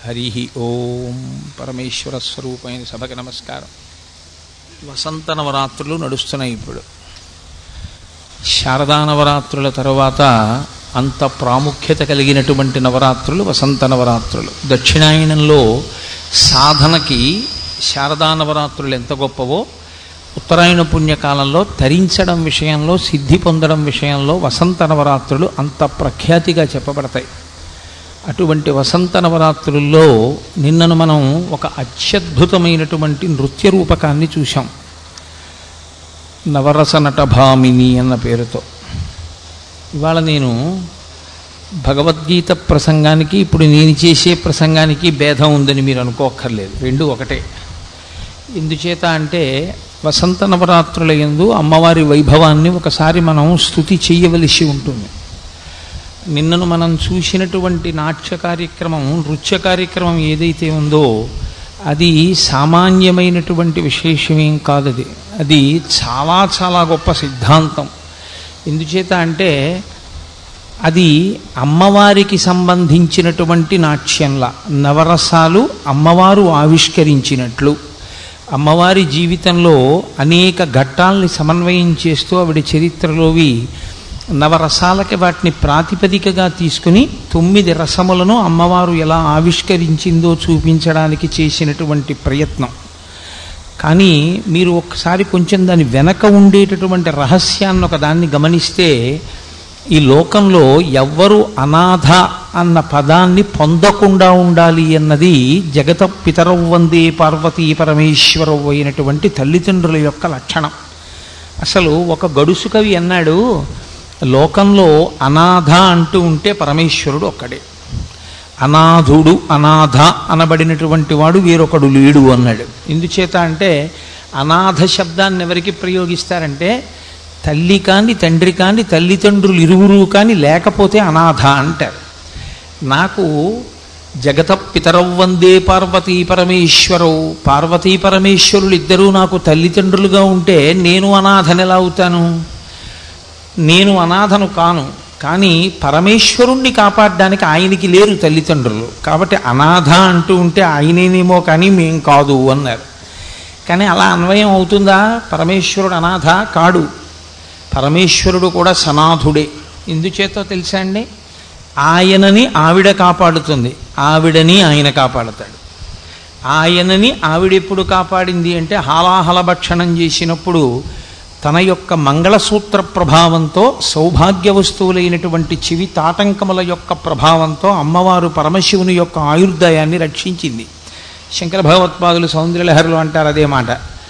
హరి ఓం పరమేశ్వర స్వరూపమైన సభకి నమస్కారం వసంత నవరాత్రులు నడుస్తున్నాయి ఇప్పుడు శారదా నవరాత్రుల తర్వాత అంత ప్రాముఖ్యత కలిగినటువంటి నవరాత్రులు వసంత నవరాత్రులు దక్షిణాయనంలో సాధనకి శారదా నవరాత్రులు ఎంత గొప్పవో ఉత్తరాయణ పుణ్యకాలంలో తరించడం విషయంలో సిద్ధి పొందడం విషయంలో వసంత నవరాత్రులు అంత ప్రఖ్యాతిగా చెప్పబడతాయి అటువంటి వసంత నవరాత్రుల్లో నిన్నను మనం ఒక అత్యద్భుతమైనటువంటి నృత్య రూపకాన్ని చూశాం నవరస నటభామిని అన్న పేరుతో ఇవాళ నేను భగవద్గీత ప్రసంగానికి ఇప్పుడు నేను చేసే ప్రసంగానికి భేదం ఉందని మీరు అనుకోక్కర్లేదు రెండు ఒకటే ఎందుచేత అంటే వసంత నవరాత్రుల యందు అమ్మవారి వైభవాన్ని ఒకసారి మనం స్థుతి చేయవలసి ఉంటుంది నిన్నను మనం చూసినటువంటి నాట్య కార్యక్రమం నృత్య కార్యక్రమం ఏదైతే ఉందో అది సామాన్యమైనటువంటి విశేషమేం కాదు అది అది చాలా చాలా గొప్ప సిద్ధాంతం ఎందుచేత అంటే అది అమ్మవారికి సంబంధించినటువంటి నాట్యంలా నవరసాలు అమ్మవారు ఆవిష్కరించినట్లు అమ్మవారి జీవితంలో అనేక ఘట్టాల్ని సమన్వయం చేస్తూ ఆవిడ చరిత్రలోవి నవరసాలకి వాటిని ప్రాతిపదికగా తీసుకుని తొమ్మిది రసములను అమ్మవారు ఎలా ఆవిష్కరించిందో చూపించడానికి చేసినటువంటి ప్రయత్నం కానీ మీరు ఒకసారి కొంచెం దాని వెనక ఉండేటటువంటి రహస్యాన్ని ఒక దాన్ని గమనిస్తే ఈ లోకంలో ఎవ్వరు అనాథ అన్న పదాన్ని పొందకుండా ఉండాలి అన్నది జగత పితరవ్ వందే పార్వతీ పరమేశ్వరవు అయినటువంటి తల్లిదండ్రుల యొక్క లక్షణం అసలు ఒక గడుసు కవి అన్నాడు లోకంలో అనాథ అంటూ ఉంటే పరమేశ్వరుడు ఒక్కడే అనాథుడు అనాథ అనబడినటువంటి వాడు వేరొకడు లేడు అన్నాడు ఎందుచేత అంటే అనాథ శబ్దాన్ని ఎవరికి ప్రయోగిస్తారంటే తల్లి కాని తండ్రి కాని తల్లిదండ్రులు ఇరువురు కానీ లేకపోతే అనాథ అంటారు నాకు జగత పితరవ్వందే పార్వతీ పరమేశ్వరవు పార్వతీ పరమేశ్వరులు ఇద్దరూ నాకు తల్లిదండ్రులుగా ఉంటే నేను అనాథని ఎలా అవుతాను నేను అనాథను కాను కానీ పరమేశ్వరుణ్ణి కాపాడడానికి ఆయనకి లేరు తల్లిదండ్రులు కాబట్టి అనాథ అంటూ ఉంటే ఆయనేనేమో కానీ మేం కాదు అన్నారు కానీ అలా అన్వయం అవుతుందా పరమేశ్వరుడు అనాథ కాడు పరమేశ్వరుడు కూడా సనాథుడే ఎందుచేతో తెలుసా అండి ఆయనని ఆవిడ కాపాడుతుంది ఆవిడని ఆయన కాపాడతాడు ఆయనని ఆవిడెప్పుడు కాపాడింది అంటే హాలాహల భక్షణం చేసినప్పుడు తన యొక్క మంగళసూత్ర ప్రభావంతో సౌభాగ్య వస్తువులైనటువంటి చెవి తాటంకముల యొక్క ప్రభావంతో అమ్మవారు పరమశివుని యొక్క ఆయుర్దాయాన్ని రక్షించింది శంకర భగవత్పాదులు సౌందర్యలహరులు అంటారు అదే మాట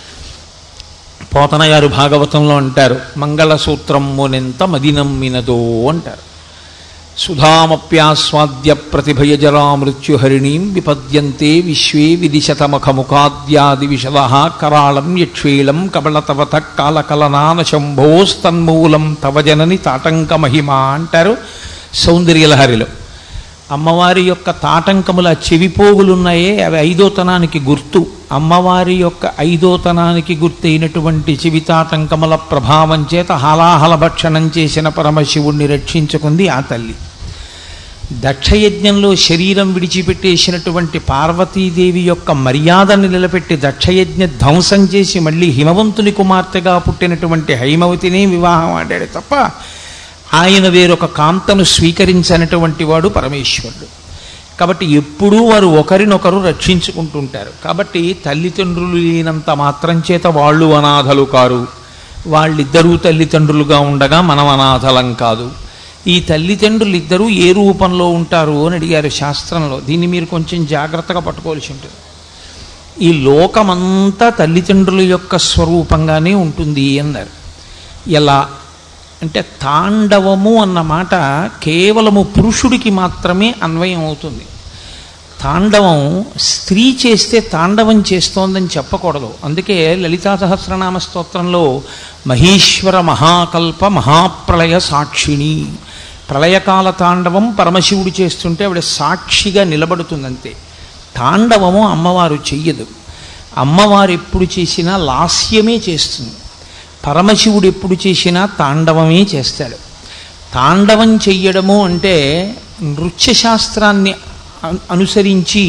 పోతన గారు భాగవతంలో అంటారు మంగళసూత్రం మునెంత మదినమ్మినదో అంటారు సుధామప్యాస్వాద్య ప్రతిభయజరా మృత్యుహరిణీం విపద్యంతే విశ్వే విదిశతమఖముఖాద్యాది విషద కరాళం యక్షీళం కబళతవత కాలకలనాన శంభోస్తన్మూలం తవ జనని తాటంక మహిమ అంటారు సౌందర్యలహరిలో అమ్మవారి యొక్క తాటంకముల చెవిపోగులున్నాయే అవి ఐదోతనానికి గుర్తు అమ్మవారి యొక్క ఐదోతనానికి గుర్తయినటువంటి చెవితాటంకముల ప్రభావం చేత హలాహల భక్షణం చేసిన పరమశివుణ్ణి రక్షించుకుంది ఆ తల్లి దక్షయజ్ఞంలో శరీరం విడిచిపెట్టేసినటువంటి పార్వతీదేవి యొక్క మర్యాదను నిలబెట్టి దక్షయజ్ఞ ధ్వంసం చేసి మళ్ళీ హిమవంతుని కుమార్తెగా పుట్టినటువంటి హైమవతిని వివాహం ఆడాడు తప్ప ఆయన వేరొక కాంతను స్వీకరించినటువంటి వాడు పరమేశ్వరుడు కాబట్టి ఎప్పుడూ వారు ఒకరినొకరు రక్షించుకుంటుంటారు కాబట్టి తల్లిదండ్రులు లేనంత మాత్రం చేత వాళ్ళు అనాథలు కారు వాళ్ళిద్దరూ తల్లిదండ్రులుగా ఉండగా మనం అనాథలం కాదు ఈ తల్లిదండ్రులు ఇద్దరూ ఏ రూపంలో ఉంటారు అని అడిగారు శాస్త్రంలో దీన్ని మీరు కొంచెం జాగ్రత్తగా పట్టుకోవాల్సి ఉంటుంది ఈ లోకమంతా తల్లిదండ్రుల యొక్క స్వరూపంగానే ఉంటుంది అన్నారు ఎలా అంటే తాండవము అన్న మాట కేవలము పురుషుడికి మాత్రమే అన్వయం అవుతుంది తాండవం స్త్రీ చేస్తే తాండవం చేస్తోందని చెప్పకూడదు అందుకే లలితా సహస్రనామ స్తోత్రంలో మహేశ్వర మహాకల్ప మహాప్రళయ సాక్షిణి ప్రళయకాల తాండవం పరమశివుడు చేస్తుంటే ఆవిడ సాక్షిగా నిలబడుతుందంతే తాండవము అమ్మవారు చెయ్యదు అమ్మవారు ఎప్పుడు చేసినా లాస్యమే చేస్తుంది పరమశివుడు ఎప్పుడు చేసినా తాండవమే చేస్తాడు తాండవం చెయ్యడము అంటే నృత్యశాస్త్రాన్ని అను- అనుసరించి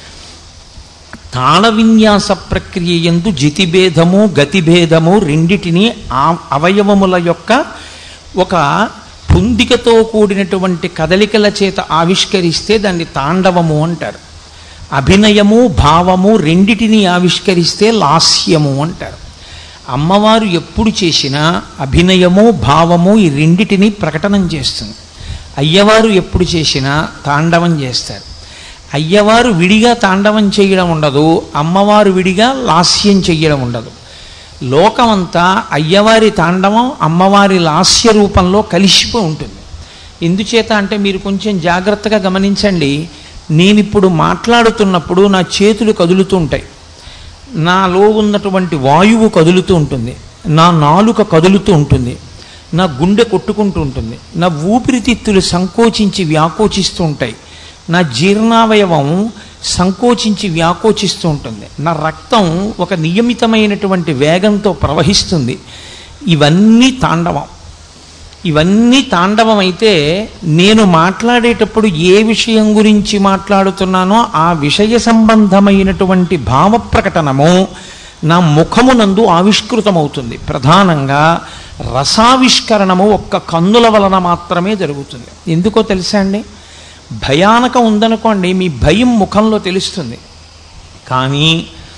తాళ విన్యాస ప్రక్రియ ఎందు జితిభేదము గతిభేదము రెండిటిని ఆ అవయవముల యొక్క ఒక పుందికతో కూడినటువంటి కదలికల చేత ఆవిష్కరిస్తే దాన్ని తాండవము అంటారు అభినయము భావము రెండిటిని ఆవిష్కరిస్తే లాస్యము అంటారు అమ్మవారు ఎప్పుడు చేసినా అభినయము భావము ఈ రెండిటిని ప్రకటనం చేస్తుంది అయ్యవారు ఎప్పుడు చేసినా తాండవం చేస్తారు అయ్యవారు విడిగా తాండవం చేయడం ఉండదు అమ్మవారు విడిగా లాస్యం చెయ్యడం ఉండదు లోకమంతా అయ్యవారి తాండవం అమ్మవారి లాస్య రూపంలో కలిసిపోయి ఉంటుంది ఎందుచేత అంటే మీరు కొంచెం జాగ్రత్తగా గమనించండి నేను ఇప్పుడు మాట్లాడుతున్నప్పుడు నా చేతులు కదులుతూ ఉంటాయి నాలో ఉన్నటువంటి వాయువు కదులుతూ ఉంటుంది నా నాలుక కదులుతూ ఉంటుంది నా గుండె కొట్టుకుంటూ ఉంటుంది నా ఊపిరితిత్తులు సంకోచించి వ్యాకోచిస్తూ ఉంటాయి నా జీర్ణావయవం సంకోచించి వ్యాకోచిస్తూ ఉంటుంది నా రక్తం ఒక నియమితమైనటువంటి వేగంతో ప్రవహిస్తుంది ఇవన్నీ తాండవం ఇవన్నీ తాండవం అయితే నేను మాట్లాడేటప్పుడు ఏ విషయం గురించి మాట్లాడుతున్నానో ఆ విషయ సంబంధమైనటువంటి భావ ప్రకటనము నా ముఖమునందు ఆవిష్కృతమవుతుంది ప్రధానంగా రసావిష్కరణము ఒక్క కన్నుల వలన మాత్రమే జరుగుతుంది ఎందుకో తెలుసా అండి భయానకం ఉందనుకోండి మీ భయం ముఖంలో తెలుస్తుంది కానీ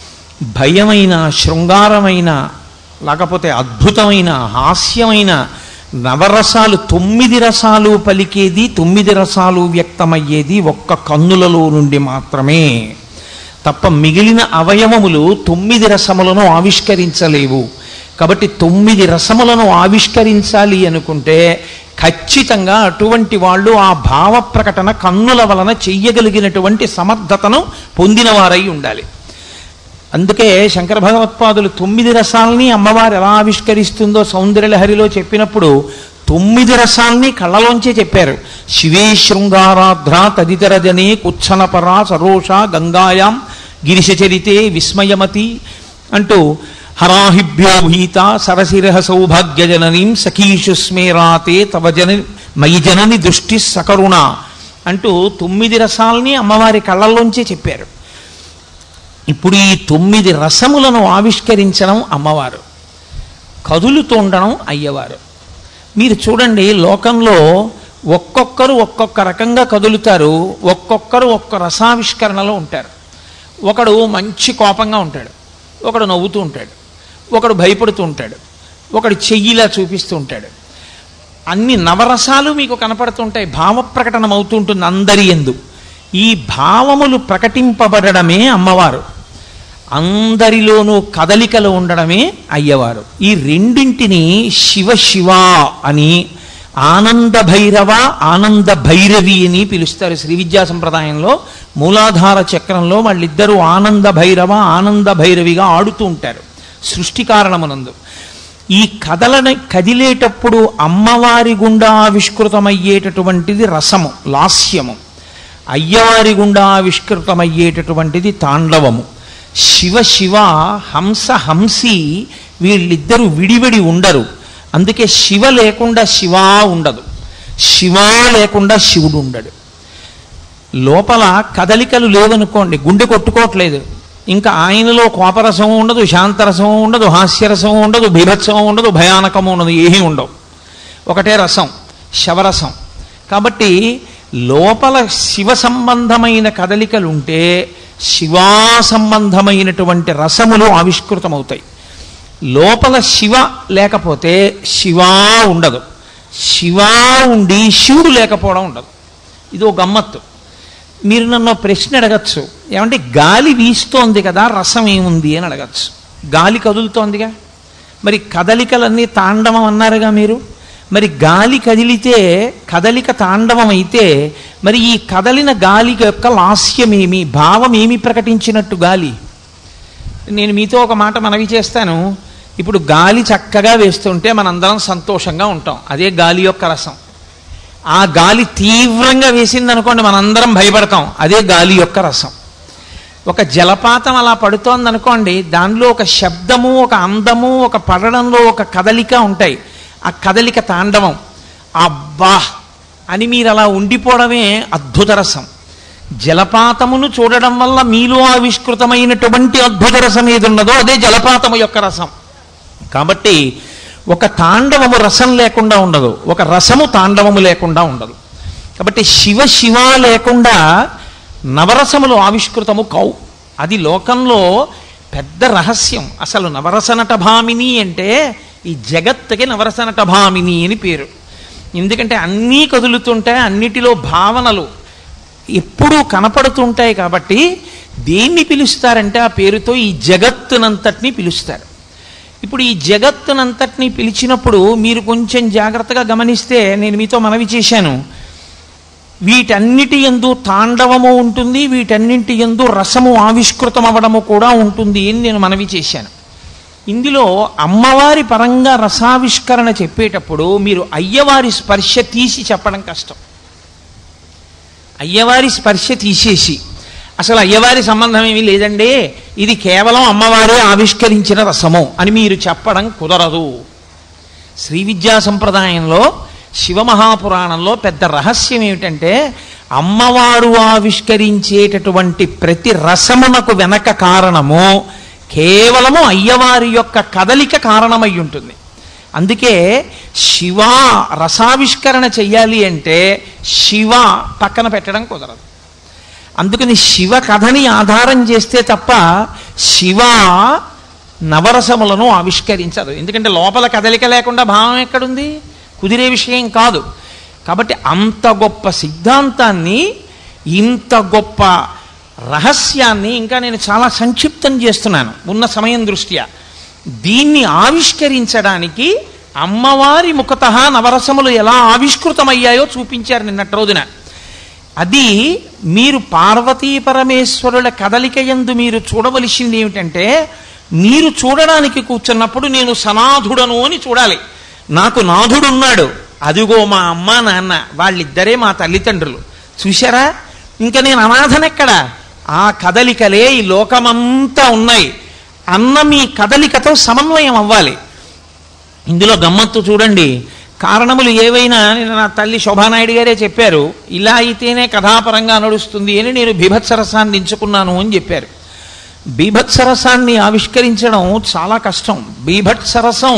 భయమైన శృంగారమైన లేకపోతే అద్భుతమైన హాస్యమైన నవరసాలు తొమ్మిది రసాలు పలికేది తొమ్మిది రసాలు వ్యక్తమయ్యేది ఒక్క కన్నులలో నుండి మాత్రమే తప్ప మిగిలిన అవయవములు తొమ్మిది రసములను ఆవిష్కరించలేవు కాబట్టి తొమ్మిది రసములను ఆవిష్కరించాలి అనుకుంటే ఖచ్చితంగా అటువంటి వాళ్ళు ఆ భావ ప్రకటన కన్నుల వలన చెయ్యగలిగినటువంటి సమర్థతను పొందినవారై ఉండాలి అందుకే శంకర భగవత్పాదులు తొమ్మిది రసాలని అమ్మవారు ఎలా ఆవిష్కరిస్తుందో సౌందర్యలహరిలో చెప్పినప్పుడు తొమ్మిది రసాల్ని కళ్ళలోంచే చెప్పారు శివే శృంగారాధ్ర తదితర జనే కుచ్చనపరా సరోష గంగాయాం గిరిశచరితే విస్మయమతి అంటూ హరాహిభ్యో భీత సరసిరహ సౌభాగ్యజననీం సఖీషు స్మేరాతే తవ జన మయి జనని దృష్టి సకరుణ అంటూ తొమ్మిది రసాల్ని అమ్మవారి కళ్ళల్లోంచే చెప్పారు ఇప్పుడు ఈ తొమ్మిది రసములను ఆవిష్కరించడం అమ్మవారు కదులుతూ ఉండడం అయ్యవారు మీరు చూడండి లోకంలో ఒక్కొక్కరు ఒక్కొక్క రకంగా కదులుతారు ఒక్కొక్కరు ఒక్క రసావిష్కరణలో ఉంటారు ఒకడు మంచి కోపంగా ఉంటాడు ఒకడు నవ్వుతూ ఉంటాడు ఒకడు భయపడుతూ ఉంటాడు ఒకడు చెయ్యిలా చూపిస్తూ ఉంటాడు అన్ని నవరసాలు మీకు కనపడుతుంటాయి భావ ప్రకటన అవుతూ ఉంటుంది అందరి ఎందు ఈ భావములు ప్రకటింపబడమే అమ్మవారు అందరిలోనూ కదలికలు ఉండడమే అయ్యవారు ఈ రెండింటిని శివ శివ అని ఆనంద భైరవ ఆనంద భైరవి అని పిలుస్తారు శ్రీ విద్యా సంప్రదాయంలో మూలాధార చక్రంలో వాళ్ళిద్దరూ ఆనంద భైరవ ఆనంద భైరవిగా ఆడుతూ ఉంటారు సృష్టి కారణమునందు ఈ కదలని కదిలేటప్పుడు అమ్మవారి గుండా ఆవిష్కృతమయ్యేటటువంటిది రసము లాస్యము అయ్యవారి గుండా ఆవిష్కృతమయ్యేటటువంటిది తాండవము శివ శివ హంస హంసి వీళ్ళిద్దరూ విడివిడి ఉండరు అందుకే శివ లేకుండా శివ ఉండదు శివ లేకుండా శివుడు ఉండడు లోపల కదలికలు లేవనుకోండి గుండె కొట్టుకోవట్లేదు ఇంకా ఆయనలో కోపరసం ఉండదు శాంతరసం ఉండదు హాస్యరసం ఉండదు బీభత్సం ఉండదు భయానకము ఉండదు ఏమీ ఉండవు ఒకటే రసం శవరసం కాబట్టి లోపల శివ సంబంధమైన కదలికలు ఉంటే శివా సంబంధమైనటువంటి రసములు ఆవిష్కృతమవుతాయి లోపల శివ లేకపోతే శివా ఉండదు శివా ఉండి శివుడు లేకపోవడం ఉండదు ఇది ఒక గమ్మత్తు మీరు నన్ను ప్రశ్న అడగచ్చు ఏమంటే గాలి వీస్తోంది కదా రసం ఏముంది అని అడగచ్చు గాలి కదులుతోందిగా మరి కదలికలన్నీ తాండవం అన్నారుగా మీరు మరి గాలి కదిలితే కదలిక తాండవం అయితే మరి ఈ కదలిన గాలి యొక్క లాస్యమేమి భావమేమి ప్రకటించినట్టు గాలి నేను మీతో ఒక మాట మనవి చేస్తాను ఇప్పుడు గాలి చక్కగా వేస్తుంటే మనందరం సంతోషంగా ఉంటాం అదే గాలి యొక్క రసం ఆ గాలి తీవ్రంగా వేసింది అనుకోండి మనందరం భయపడతాం అదే గాలి యొక్క రసం ఒక జలపాతం అలా పడుతోంది అనుకోండి దానిలో ఒక శబ్దము ఒక అందము ఒక పడడంలో ఒక కదలిక ఉంటాయి ఆ కదలిక తాండవం అబ్బా అని మీరు అలా ఉండిపోవడమే అద్భుత రసం జలపాతమును చూడడం వల్ల మీలో ఆవిష్కృతమైనటువంటి అద్భుత రసం ఏది ఉన్నదో అదే జలపాతము యొక్క రసం కాబట్టి ఒక తాండవము రసం లేకుండా ఉండదు ఒక రసము తాండవము లేకుండా ఉండదు కాబట్టి శివ శివ లేకుండా నవరసములు ఆవిష్కృతము కావు అది లోకంలో పెద్ద రహస్యం అసలు నవరసనట భామిని అంటే ఈ జగత్తుకి నవరసనట భామిని అని పేరు ఎందుకంటే అన్నీ కదులుతుంటాయి అన్నిటిలో భావనలు ఎప్పుడూ కనపడుతుంటాయి కాబట్టి దేన్ని పిలుస్తారంటే ఆ పేరుతో ఈ జగత్తునంతటినీ పిలుస్తారు ఇప్పుడు ఈ జగత్తునంతటినీ పిలిచినప్పుడు మీరు కొంచెం జాగ్రత్తగా గమనిస్తే నేను మీతో మనవి చేశాను వీటన్నిటి ఎందు తాండవము ఉంటుంది వీటన్నింటి ఎందు రసము ఆవిష్కృతం అవ్వడము కూడా ఉంటుంది అని నేను మనవి చేశాను ఇందులో అమ్మవారి పరంగా రసావిష్కరణ చెప్పేటప్పుడు మీరు అయ్యవారి స్పర్శ తీసి చెప్పడం కష్టం అయ్యవారి స్పర్శ తీసేసి అసలు అయ్యవారి సంబంధం ఏమీ లేదండి ఇది కేవలం అమ్మవారే ఆవిష్కరించిన రసము అని మీరు చెప్పడం కుదరదు శ్రీ విద్యా సంప్రదాయంలో శివమహాపురాణంలో పెద్ద రహస్యం ఏమిటంటే అమ్మవారు ఆవిష్కరించేటటువంటి ప్రతి రసమునకు వెనక కారణము కేవలము అయ్యవారి యొక్క కదలిక కారణమై ఉంటుంది అందుకే శివ రసావిష్కరణ చెయ్యాలి అంటే శివ పక్కన పెట్టడం కుదరదు అందుకని శివ కథని ఆధారం చేస్తే తప్ప శివ నవరసములను ఆవిష్కరించదు ఎందుకంటే లోపల కదలిక లేకుండా భావం ఎక్కడుంది కుదిరే విషయం కాదు కాబట్టి అంత గొప్ప సిద్ధాంతాన్ని ఇంత గొప్ప రహస్యాన్ని ఇంకా నేను చాలా సంక్షిప్తం చేస్తున్నాను ఉన్న సమయం దృష్ట్యా దీన్ని ఆవిష్కరించడానికి అమ్మవారి ముఖత నవరసములు ఎలా ఆవిష్కృతమయ్యాయో చూపించారు నిన్నటి రోజున అది మీరు పార్వతీ పరమేశ్వరుల కదలిక యందు మీరు చూడవలసింది ఏమిటంటే మీరు చూడడానికి కూర్చున్నప్పుడు నేను సనాథుడను అని చూడాలి నాకు నాథుడున్నాడు అదిగో మా అమ్మ నాన్న వాళ్ళిద్దరే మా తల్లిదండ్రులు చూశారా ఇంకా నేను అనాథనెక్కడ ఆ కదలికలే ఈ లోకమంతా ఉన్నాయి అన్న మీ కదలికతో సమన్వయం అవ్వాలి ఇందులో గమ్మత్తు చూడండి కారణములు ఏవైనా నిన్న నా తల్లి శోభానాయుడు గారే చెప్పారు ఇలా అయితేనే కథాపరంగా నడుస్తుంది అని నేను బీభత్సరసాన్ని ఎంచుకున్నాను అని చెప్పారు బీభత్సరసాన్ని ఆవిష్కరించడం చాలా కష్టం బీభత్సరసం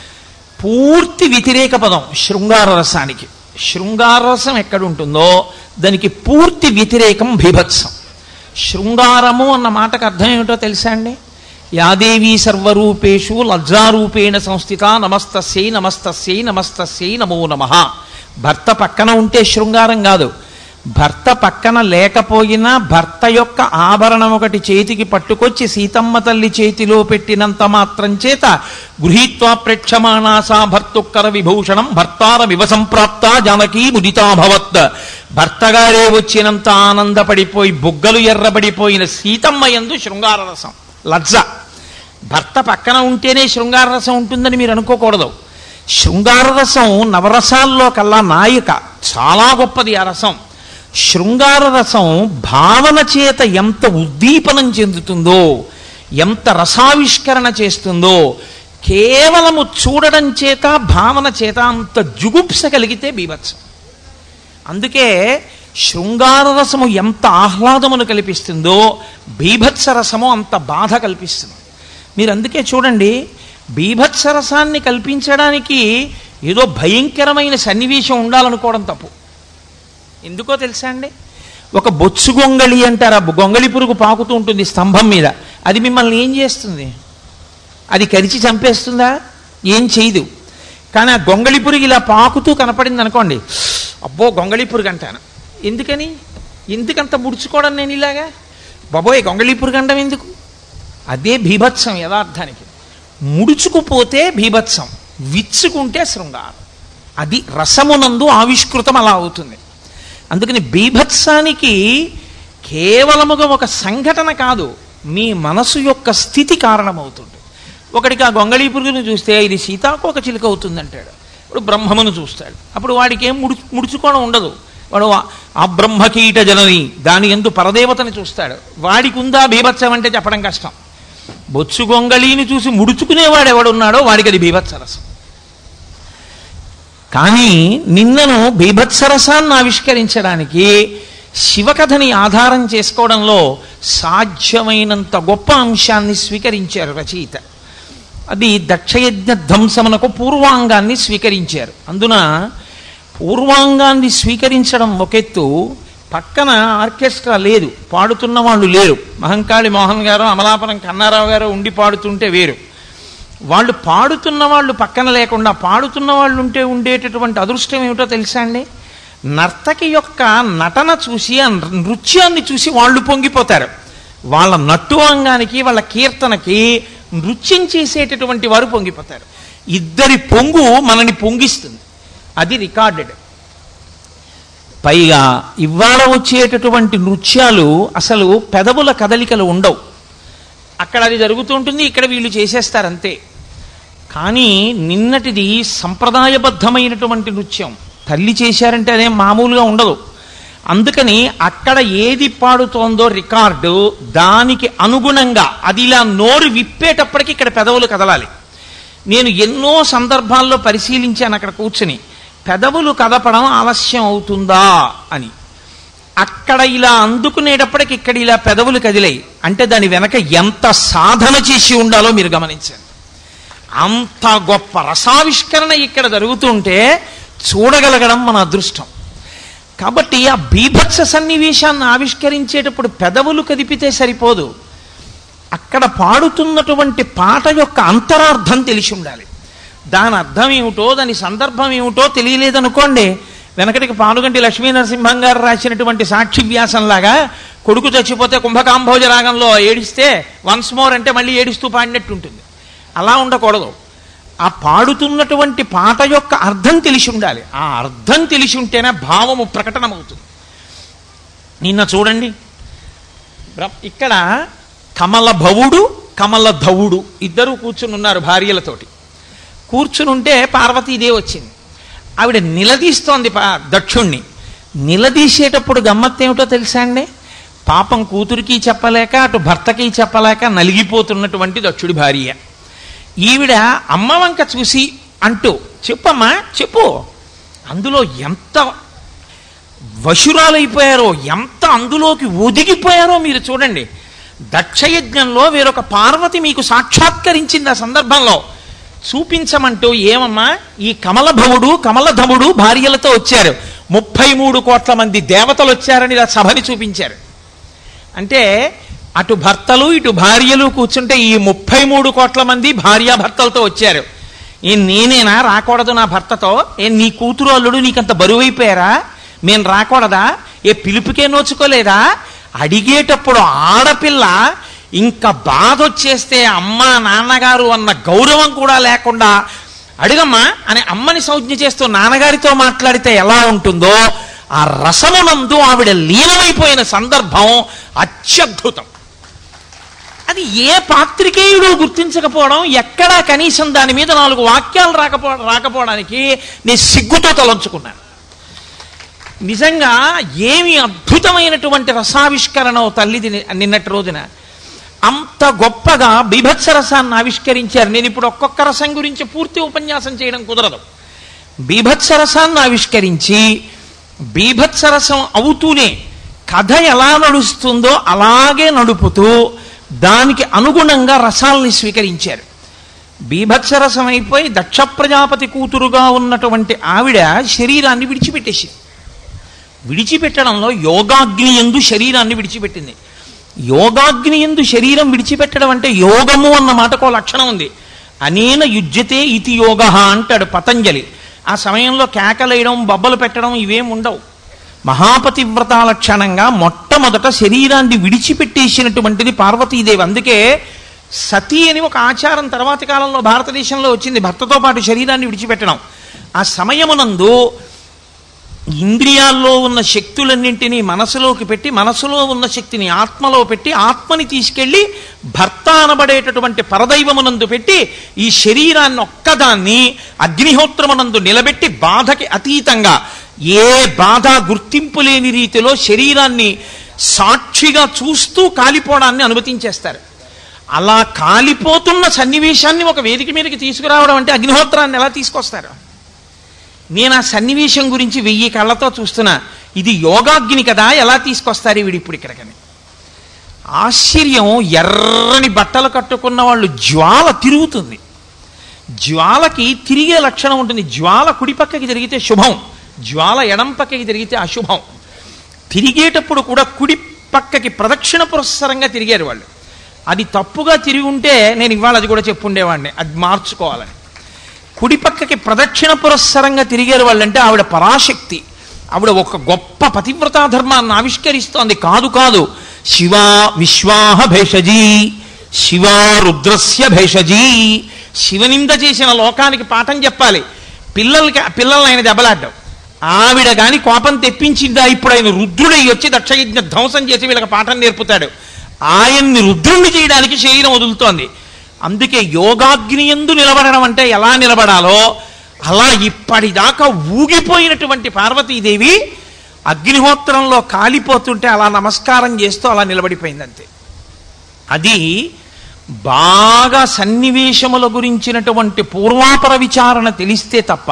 పూర్తి వ్యతిరేక పదం శృంగార రసానికి శృంగార రసం ఎక్కడుంటుందో దానికి పూర్తి వ్యతిరేకం బీభత్సం శృంగారము అన్న మాటకు అర్థం ఏమిటో తెలుసా అండి యాదేవీ సర్వరూపేషు లజ్జారూపేణ సంస్థిత నమస్తస్యై నమస్తస్యై నమస్తస్యై నమో నమ భర్త పక్కన ఉంటే శృంగారం కాదు భర్త పక్కన లేకపోయినా భర్త యొక్క ఆభరణం ఒకటి చేతికి పట్టుకొచ్చి సీతమ్మ తల్లి చేతిలో పెట్టినంత మాత్రం చేత గృహీత్వా ప్రేక్షమాణాసా భర్తుక్కర విభూషణం భర్తార వివసంప్రాప్త జానకీ ముదితాభవత్ భర్తగారే వచ్చినంత ఆనందపడిపోయి బుగ్గలు ఎర్రబడిపోయిన సీతమ్మ యందు శృంగార రసం లజ్జ భర్త పక్కన ఉంటేనే శృంగార రసం ఉంటుందని మీరు అనుకోకూడదు శృంగార రసం నవరసాల్లో కల్లా నాయిక చాలా గొప్పది ఆ రసం శృంగార రసం భావన చేత ఎంత ఉద్దీపనం చెందుతుందో ఎంత రసావిష్కరణ చేస్తుందో కేవలము చూడడం చేత భావన చేత అంత జుగుప్స కలిగితే బీభత్సం అందుకే శృంగార రసము ఎంత ఆహ్లాదమును కల్పిస్తుందో బీభత్స రసము అంత బాధ కల్పిస్తుంది మీరు అందుకే చూడండి బీభత్స రసాన్ని కల్పించడానికి ఏదో భయంకరమైన సన్నివేశం ఉండాలనుకోవడం తప్పు ఎందుకో తెలుసా అండి ఒక బొచ్చు గొంగళి అంటారు ఆ గొంగళి పురుగు పాకుతూ ఉంటుంది స్తంభం మీద అది మిమ్మల్ని ఏం చేస్తుంది అది కరిచి చంపేస్తుందా ఏం చేయదు కానీ ఆ గొంగళి పురుగు ఇలా పాకుతూ కనపడింది అనుకోండి అబ్బో గొంగళి పురుగు అంటాను ఎందుకని ఎందుకంత ముడుచుకోవడం నేను ఇలాగా బాబోయ్ గొంగళి పురుగు అండం ఎందుకు అదే బీభత్సం యథార్థానికి ముడుచుకుపోతే బీభత్సం విచ్చుకుంటే శృంగారం అది రసమునందు ఆవిష్కృతం అలా అవుతుంది అందుకని బీభత్సానికి కేవలముగా ఒక సంఘటన కాదు మీ మనసు యొక్క స్థితి కారణమవుతుంది ఒకడికి ఆ గొంగళీ పురుగును చూస్తే ఇది సీతాకోక చిలుక అవుతుంది అంటాడు ఇప్పుడు బ్రహ్మమును చూస్తాడు అప్పుడు వాడికి ఏం ముడు ముడుచుకోవడం ఉండదు వాడు ఆ- ఆ బ్రహ్మకీట జనని దాని ఎందు పరదేవతని చూస్తాడు వాడికి ఉందా బీభత్సం అంటే చెప్పడం కష్టం బొచ్చు గొంగళీని చూసి ముడుచుకునేవాడు ఎవడున్నాడో వాడికి అది బీభత్సరసం కానీ నిన్నను బీభత్సరసాన్ని ఆవిష్కరించడానికి శివకథని ఆధారం చేసుకోవడంలో సాధ్యమైనంత గొప్ప అంశాన్ని స్వీకరించారు రచయిత అది దక్షయజ్ఞ ధ్వంసమునకు పూర్వాంగాన్ని స్వీకరించారు అందున పూర్వాంగాన్ని స్వీకరించడం ఒకెత్తు పక్కన ఆర్కెస్ట్రా లేదు పాడుతున్న వాళ్ళు లేరు మహంకాళి మోహన్ గారు అమలాపురం కన్నారావు గారు ఉండి పాడుతుంటే వేరు వాళ్ళు పాడుతున్న వాళ్ళు పక్కన లేకుండా పాడుతున్న వాళ్ళు ఉంటే ఉండేటటువంటి అదృష్టం ఏమిటో తెలుసా అండి నర్తకి యొక్క నటన చూసి ఆ నృత్యాన్ని చూసి వాళ్ళు పొంగిపోతారు వాళ్ళ నట్టు అంగానికి వాళ్ళ కీర్తనకి నృత్యం చేసేటటువంటి వారు పొంగిపోతారు ఇద్దరి పొంగు మనని పొంగిస్తుంది అది రికార్డెడ్ పైగా ఇవాళ వచ్చేటటువంటి నృత్యాలు అసలు పెదవుల కదలికలు ఉండవు అక్కడ అది జరుగుతూ ఉంటుంది ఇక్కడ వీళ్ళు చేసేస్తారు అంతే కానీ నిన్నటిది సంప్రదాయబద్ధమైనటువంటి నృత్యం తల్లి చేశారంటే అదేం మామూలుగా ఉండదు అందుకని అక్కడ ఏది పాడుతోందో రికార్డు దానికి అనుగుణంగా అది ఇలా నోరు విప్పేటప్పటికి ఇక్కడ పెదవులు కదలాలి నేను ఎన్నో సందర్భాల్లో పరిశీలించాను అక్కడ కూర్చుని పెదవులు కదపడం ఆలస్యం అవుతుందా అని అక్కడ ఇలా అందుకునేటప్పటికి ఇక్కడ ఇలా పెదవులు కదిలాయి అంటే దాని వెనక ఎంత సాధన చేసి ఉండాలో మీరు గమనించండి అంత గొప్ప రసావిష్కరణ ఇక్కడ జరుగుతుంటే చూడగలగడం మన అదృష్టం కాబట్టి ఆ బీభత్స సన్నివేశాన్ని ఆవిష్కరించేటప్పుడు పెదవులు కదిపితే సరిపోదు అక్కడ పాడుతున్నటువంటి పాట యొక్క అంతరార్థం తెలిసి ఉండాలి దాని అర్థం ఏమిటో దాని సందర్భం ఏమిటో తెలియలేదనుకోండి వెనకటికి పానుగంటి లక్ష్మీ నరసింహం గారు రాసినటువంటి సాక్షి వ్యాసంలాగా కొడుకు చచ్చిపోతే కుంభకాంభోజ రాగంలో ఏడిస్తే వన్స్ మోర్ అంటే మళ్ళీ ఏడుస్తూ పాడినట్టు ఉంటుంది అలా ఉండకూడదు ఆ పాడుతున్నటువంటి పాట యొక్క అర్థం తెలిసి ఉండాలి ఆ అర్థం తెలిసి ఉంటేనే భావము ప్రకటనమవుతుంది నిన్న చూడండి బ్ర- ఇక్కడ కమల భవుడు కమల ధవుడు ఇద్దరు కూర్చుని ఉన్నారు భార్యలతోటి కూర్చుని ఉంటే పార్వతీదేవి వచ్చింది ఆవిడ నిలదీస్తోంది పా- దక్షుణ్ణి నిలదీసేటప్పుడు గమ్మత్తేమిటో తెలుసా అండి పాపం కూతురికి చెప్పలేక అటు భర్తకి చెప్పలేక నలిగిపోతున్నటువంటి దక్షుడి భార్య ఈవిడ అమ్మ వంక చూసి అంటూ చెప్పమ్మా చెప్పు అందులో ఎంత వశురాలైపోయారో ఎంత అందులోకి ఒదిగిపోయారో మీరు చూడండి దక్షయజ్ఞంలో వేరొక పార్వతి మీకు సాక్షాత్కరించింది ఆ సందర్భంలో చూపించమంటూ ఏమమ్మా ఈ కమలభవుడు కమలధముడు భార్యలతో వచ్చారు ముప్పై మూడు కోట్ల మంది దేవతలు వచ్చారని ఇలా సభని చూపించారు అంటే అటు భర్తలు ఇటు భార్యలు కూర్చుంటే ఈ ముప్పై మూడు కోట్ల మంది భార్యాభర్తలతో వచ్చారు ఏ నేనేనా రాకూడదు నా భర్తతో ఏ నీ కూతురు అల్లుడు నీకంత బరువైపోయారా మేము రాకూడదా ఏ పిలుపుకే నోచుకోలేదా అడిగేటప్పుడు ఆడపిల్ల ఇంకా బాధ వచ్చేస్తే అమ్మ నాన్నగారు అన్న గౌరవం కూడా లేకుండా అడిగమ్మా అని అమ్మని సంజ్ఞ చేస్తూ నాన్నగారితో మాట్లాడితే ఎలా ఉంటుందో ఆ రసమునందు ఆవిడ లీనమైపోయిన సందర్భం అత్యద్భుతం అది ఏ పాత్రికేయుడు గుర్తించకపోవడం ఎక్కడా కనీసం దాని మీద నాలుగు వాక్యాలు రాకపో రాకపోవడానికి నేను సిగ్గుతో తలంచుకున్నాను నిజంగా ఏమి అద్భుతమైనటువంటి రసావిష్కరణ ఓ తల్లిది ని- నిన్నటి రోజున అంత గొప్పగా బీభత్స రసాన్ని ఆవిష్కరించారు నేను ఇప్పుడు ఒక్కొక్క రసం గురించి పూర్తి ఉపన్యాసం చేయడం కుదరదు బీభత్స రసాన్ని ఆవిష్కరించి బీభత్స రసం అవుతూనే కథ ఎలా నడుస్తుందో అలాగే నడుపుతూ దానికి అనుగుణంగా రసాల్ని స్వీకరించారు బీభత్సరసం అయిపోయి దక్ష ప్రజాపతి కూతురుగా ఉన్నటువంటి ఆవిడ శరీరాన్ని విడిచిపెట్టేసింది విడిచిపెట్టడంలో యోగాగ్ని ఎందు శరీరాన్ని విడిచిపెట్టింది యోగాగ్ని ఎందు శరీరం విడిచిపెట్టడం అంటే యోగము అన్న మాటకో లక్షణం ఉంది అనేన యుజ్యతే ఇతి యోగ అంటాడు పతంజలి ఆ సమయంలో కేకలేయడం బొబ్బలు పెట్టడం ఇవేం ఉండవు మహాపతివ్రత లక్షణంగా మొట్టమొదట శరీరాన్ని విడిచిపెట్టేసినటువంటిది పార్వతీదేవి అందుకే సతీ అని ఒక ఆచారం తర్వాతి కాలంలో భారతదేశంలో వచ్చింది భర్తతో పాటు శరీరాన్ని విడిచిపెట్టడం ఆ సమయమునందు ఇంద్రియాల్లో ఉన్న శక్తులన్నింటినీ మనసులోకి పెట్టి మనసులో ఉన్న శక్తిని ఆత్మలో పెట్టి ఆత్మని తీసుకెళ్లి భర్త అనబడేటటువంటి పరదైవమునందు పెట్టి ఈ శరీరాన్ని ఒక్కదాన్ని అగ్నిహోత్రమునందు నిలబెట్టి బాధకి అతీతంగా ఏ బాధ గుర్తింపు లేని రీతిలో శరీరాన్ని సాక్షిగా చూస్తూ కాలిపోవడాన్ని అనుమతించేస్తారు అలా కాలిపోతున్న సన్నివేశాన్ని ఒక వేదిక మీదకి తీసుకురావడం అంటే అగ్నిహోత్రాన్ని ఎలా తీసుకొస్తారు నేను ఆ సన్నివేశం గురించి వెయ్యి కళ్ళతో చూస్తున్నా ఇది యోగాగ్ని కదా ఎలా తీసుకొస్తారు వీడు ఇప్పుడు ఇక్కడికని ఆశ్చర్యం ఎర్రని బట్టలు కట్టుకున్న వాళ్ళు జ్వాల తిరుగుతుంది జ్వాలకి తిరిగే లక్షణం ఉంటుంది జ్వాల కుడి పక్కకి తిరిగితే శుభం జ్వాల ఎడం పక్కకి తిరిగితే అశుభం తిరిగేటప్పుడు కూడా కుడి పక్కకి ప్రదక్షిణ పురస్సరంగా తిరిగారు వాళ్ళు అది తప్పుగా తిరిగి ఉంటే నేను ఇవాళ అది కూడా చెప్పుండేవాడిని అది మార్చుకోవాలని కుడి పక్కకి ప్రదక్షిణ పురస్సరంగా తిరిగారు వాళ్ళంటే ఆవిడ పరాశక్తి ఆవిడ ఒక గొప్ప పతివ్రతా ధర్మాన్ని ఆవిష్కరిస్తోంది కాదు కాదు శివ విశ్వాహ భేషజీ శివ రుద్రస్య భేషజీ శివనింద చేసిన లోకానికి పాఠం చెప్పాలి పిల్లలకి పిల్లల్ని ఆయన దెబ్బలాడ్డాం ఆవిడ గాని కోపం తెప్పించిందా ఇప్పుడు ఆయన రుద్రుడై వచ్చి దక్షయజ్ఞ ధ్వంసం చేసి వీళ్ళకి పాఠం నేర్పుతాడు ఆయన్ని రుద్రుణ్ణి చేయడానికి శరీరం వదులుతోంది అందుకే యోగాగ్ని ఎందు నిలబడడం అంటే ఎలా నిలబడాలో అలా ఇప్పటిదాకా ఊగిపోయినటువంటి పార్వతీదేవి అగ్నిహోత్రంలో కాలిపోతుంటే అలా నమస్కారం చేస్తూ అలా నిలబడిపోయింది అంతే అది బాగా సన్నివేశముల గురించినటువంటి పూర్వాపర విచారణ తెలిస్తే తప్ప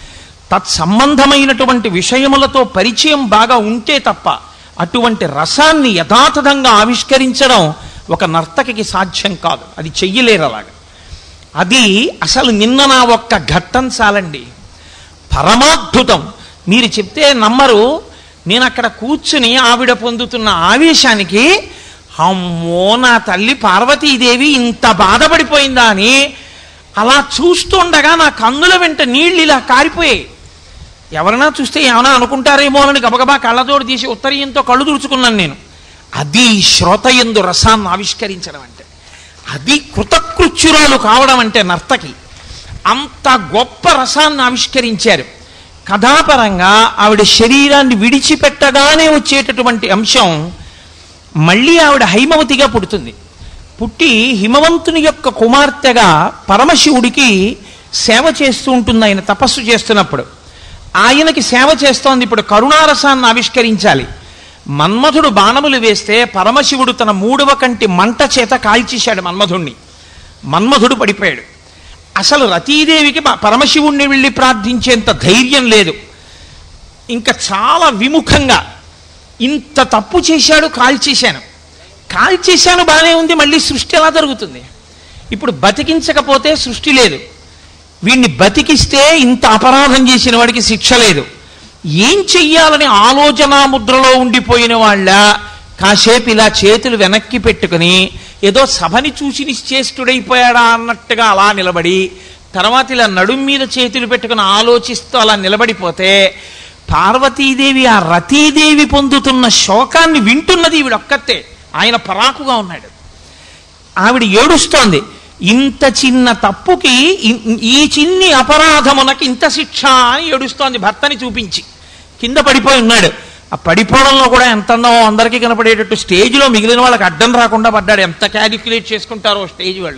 తత్సంబంధమైనటువంటి విషయములతో పరిచయం బాగా ఉంటే తప్ప అటువంటి రసాన్ని యథాతథంగా ఆవిష్కరించడం ఒక నర్తకికి సాధ్యం కాదు అది చెయ్యలేరు అలాగా అది అసలు నిన్న నా ఒక్క ఘట్టం చాలండి పరమాద్భుతం మీరు చెప్తే నమ్మరు నేను అక్కడ కూర్చుని ఆవిడ పొందుతున్న ఆవేశానికి అమ్మో నా తల్లి పార్వతీదేవి ఇంత బాధపడిపోయిందా అని అలా చూస్తుండగా నా కన్నుల వెంట నీళ్ళు ఇలా కారిపోయాయి ఎవరైనా చూస్తే ఏమైనా అనుకుంటారేమో అని గబగబా కళ్ళతోడు తీసి ఉత్తరీయంతో కళ్ళు తుడుచుకున్నాను నేను అది శ్రోతయందు రసాన్ని ఆవిష్కరించడం అంటే అది కృతకృత్యురాలు కావడం అంటే నర్తకి అంత గొప్ప రసాన్ని ఆవిష్కరించారు కథాపరంగా ఆవిడ శరీరాన్ని విడిచిపెట్టగానే వచ్చేటటువంటి అంశం మళ్ళీ ఆవిడ హైమవతిగా పుడుతుంది పుట్టి హిమవంతుని యొక్క కుమార్తెగా పరమశివుడికి సేవ చేస్తూ ఉంటుంది ఆయన తపస్సు చేస్తున్నప్పుడు ఆయనకి సేవ చేస్తోంది ఇప్పుడు కరుణారసాన్ని ఆవిష్కరించాలి మన్మధుడు బాణములు వేస్తే పరమశివుడు తన మూడవ కంటి మంట చేత కాల్చేశాడు మన్మధుణ్ణి మన్మధుడు పడిపోయాడు అసలు రతీదేవికి ప- పరమశివుణ్ణి వెళ్ళి ప్రార్థించేంత ధైర్యం లేదు ఇంకా చాలా విముఖంగా ఇంత తప్పు చేశాడు కాల్చేశాను కాల్చేశాను బాగానే ఉంది మళ్ళీ సృష్టి ఎలా జరుగుతుంది ఇప్పుడు బతికించకపోతే సృష్టి లేదు వీణ్ణి బతికిస్తే ఇంత అపరాధం చేసిన వాడికి శిక్ష లేదు ఏం చెయ్యాలని ఆలోచనా ముద్రలో ఉండిపోయిన వాళ్ళ కాసేపు ఇలా చేతులు వెనక్కి పెట్టుకుని ఏదో సభని చూసి నిశ్చేష్టుడైపోయాడా అన్నట్టుగా అలా నిలబడి తర్వాత ఇలా నడుం మీద చేతులు పెట్టుకుని ఆలోచిస్తూ అలా నిలబడిపోతే పార్వతీదేవి ఆ రతీదేవి పొందుతున్న శోకాన్ని వింటున్నది ఈవిడొక్కతే ఆయన పరాకుగా ఉన్నాడు ఆవిడ ఏడుస్తోంది ఇంత చిన్న తప్పుకి ఇ- ఈ చిన్ని అపరాధమునకి ఇంత శిక్ష అని ఏడుస్తోంది భర్తని చూపించి కింద పడిపోయి ఉన్నాడు ఆ పడిపోవడంలో కూడా ఎంత అందో అందరికీ కనపడేటట్టు స్టేజ్లో మిగిలిన వాళ్ళకి అడ్డం రాకుండా పడ్డాడు ఎంత క్యాలిక్యులేట్ చేసుకుంటారో స్టేజ్ వాళ్ళు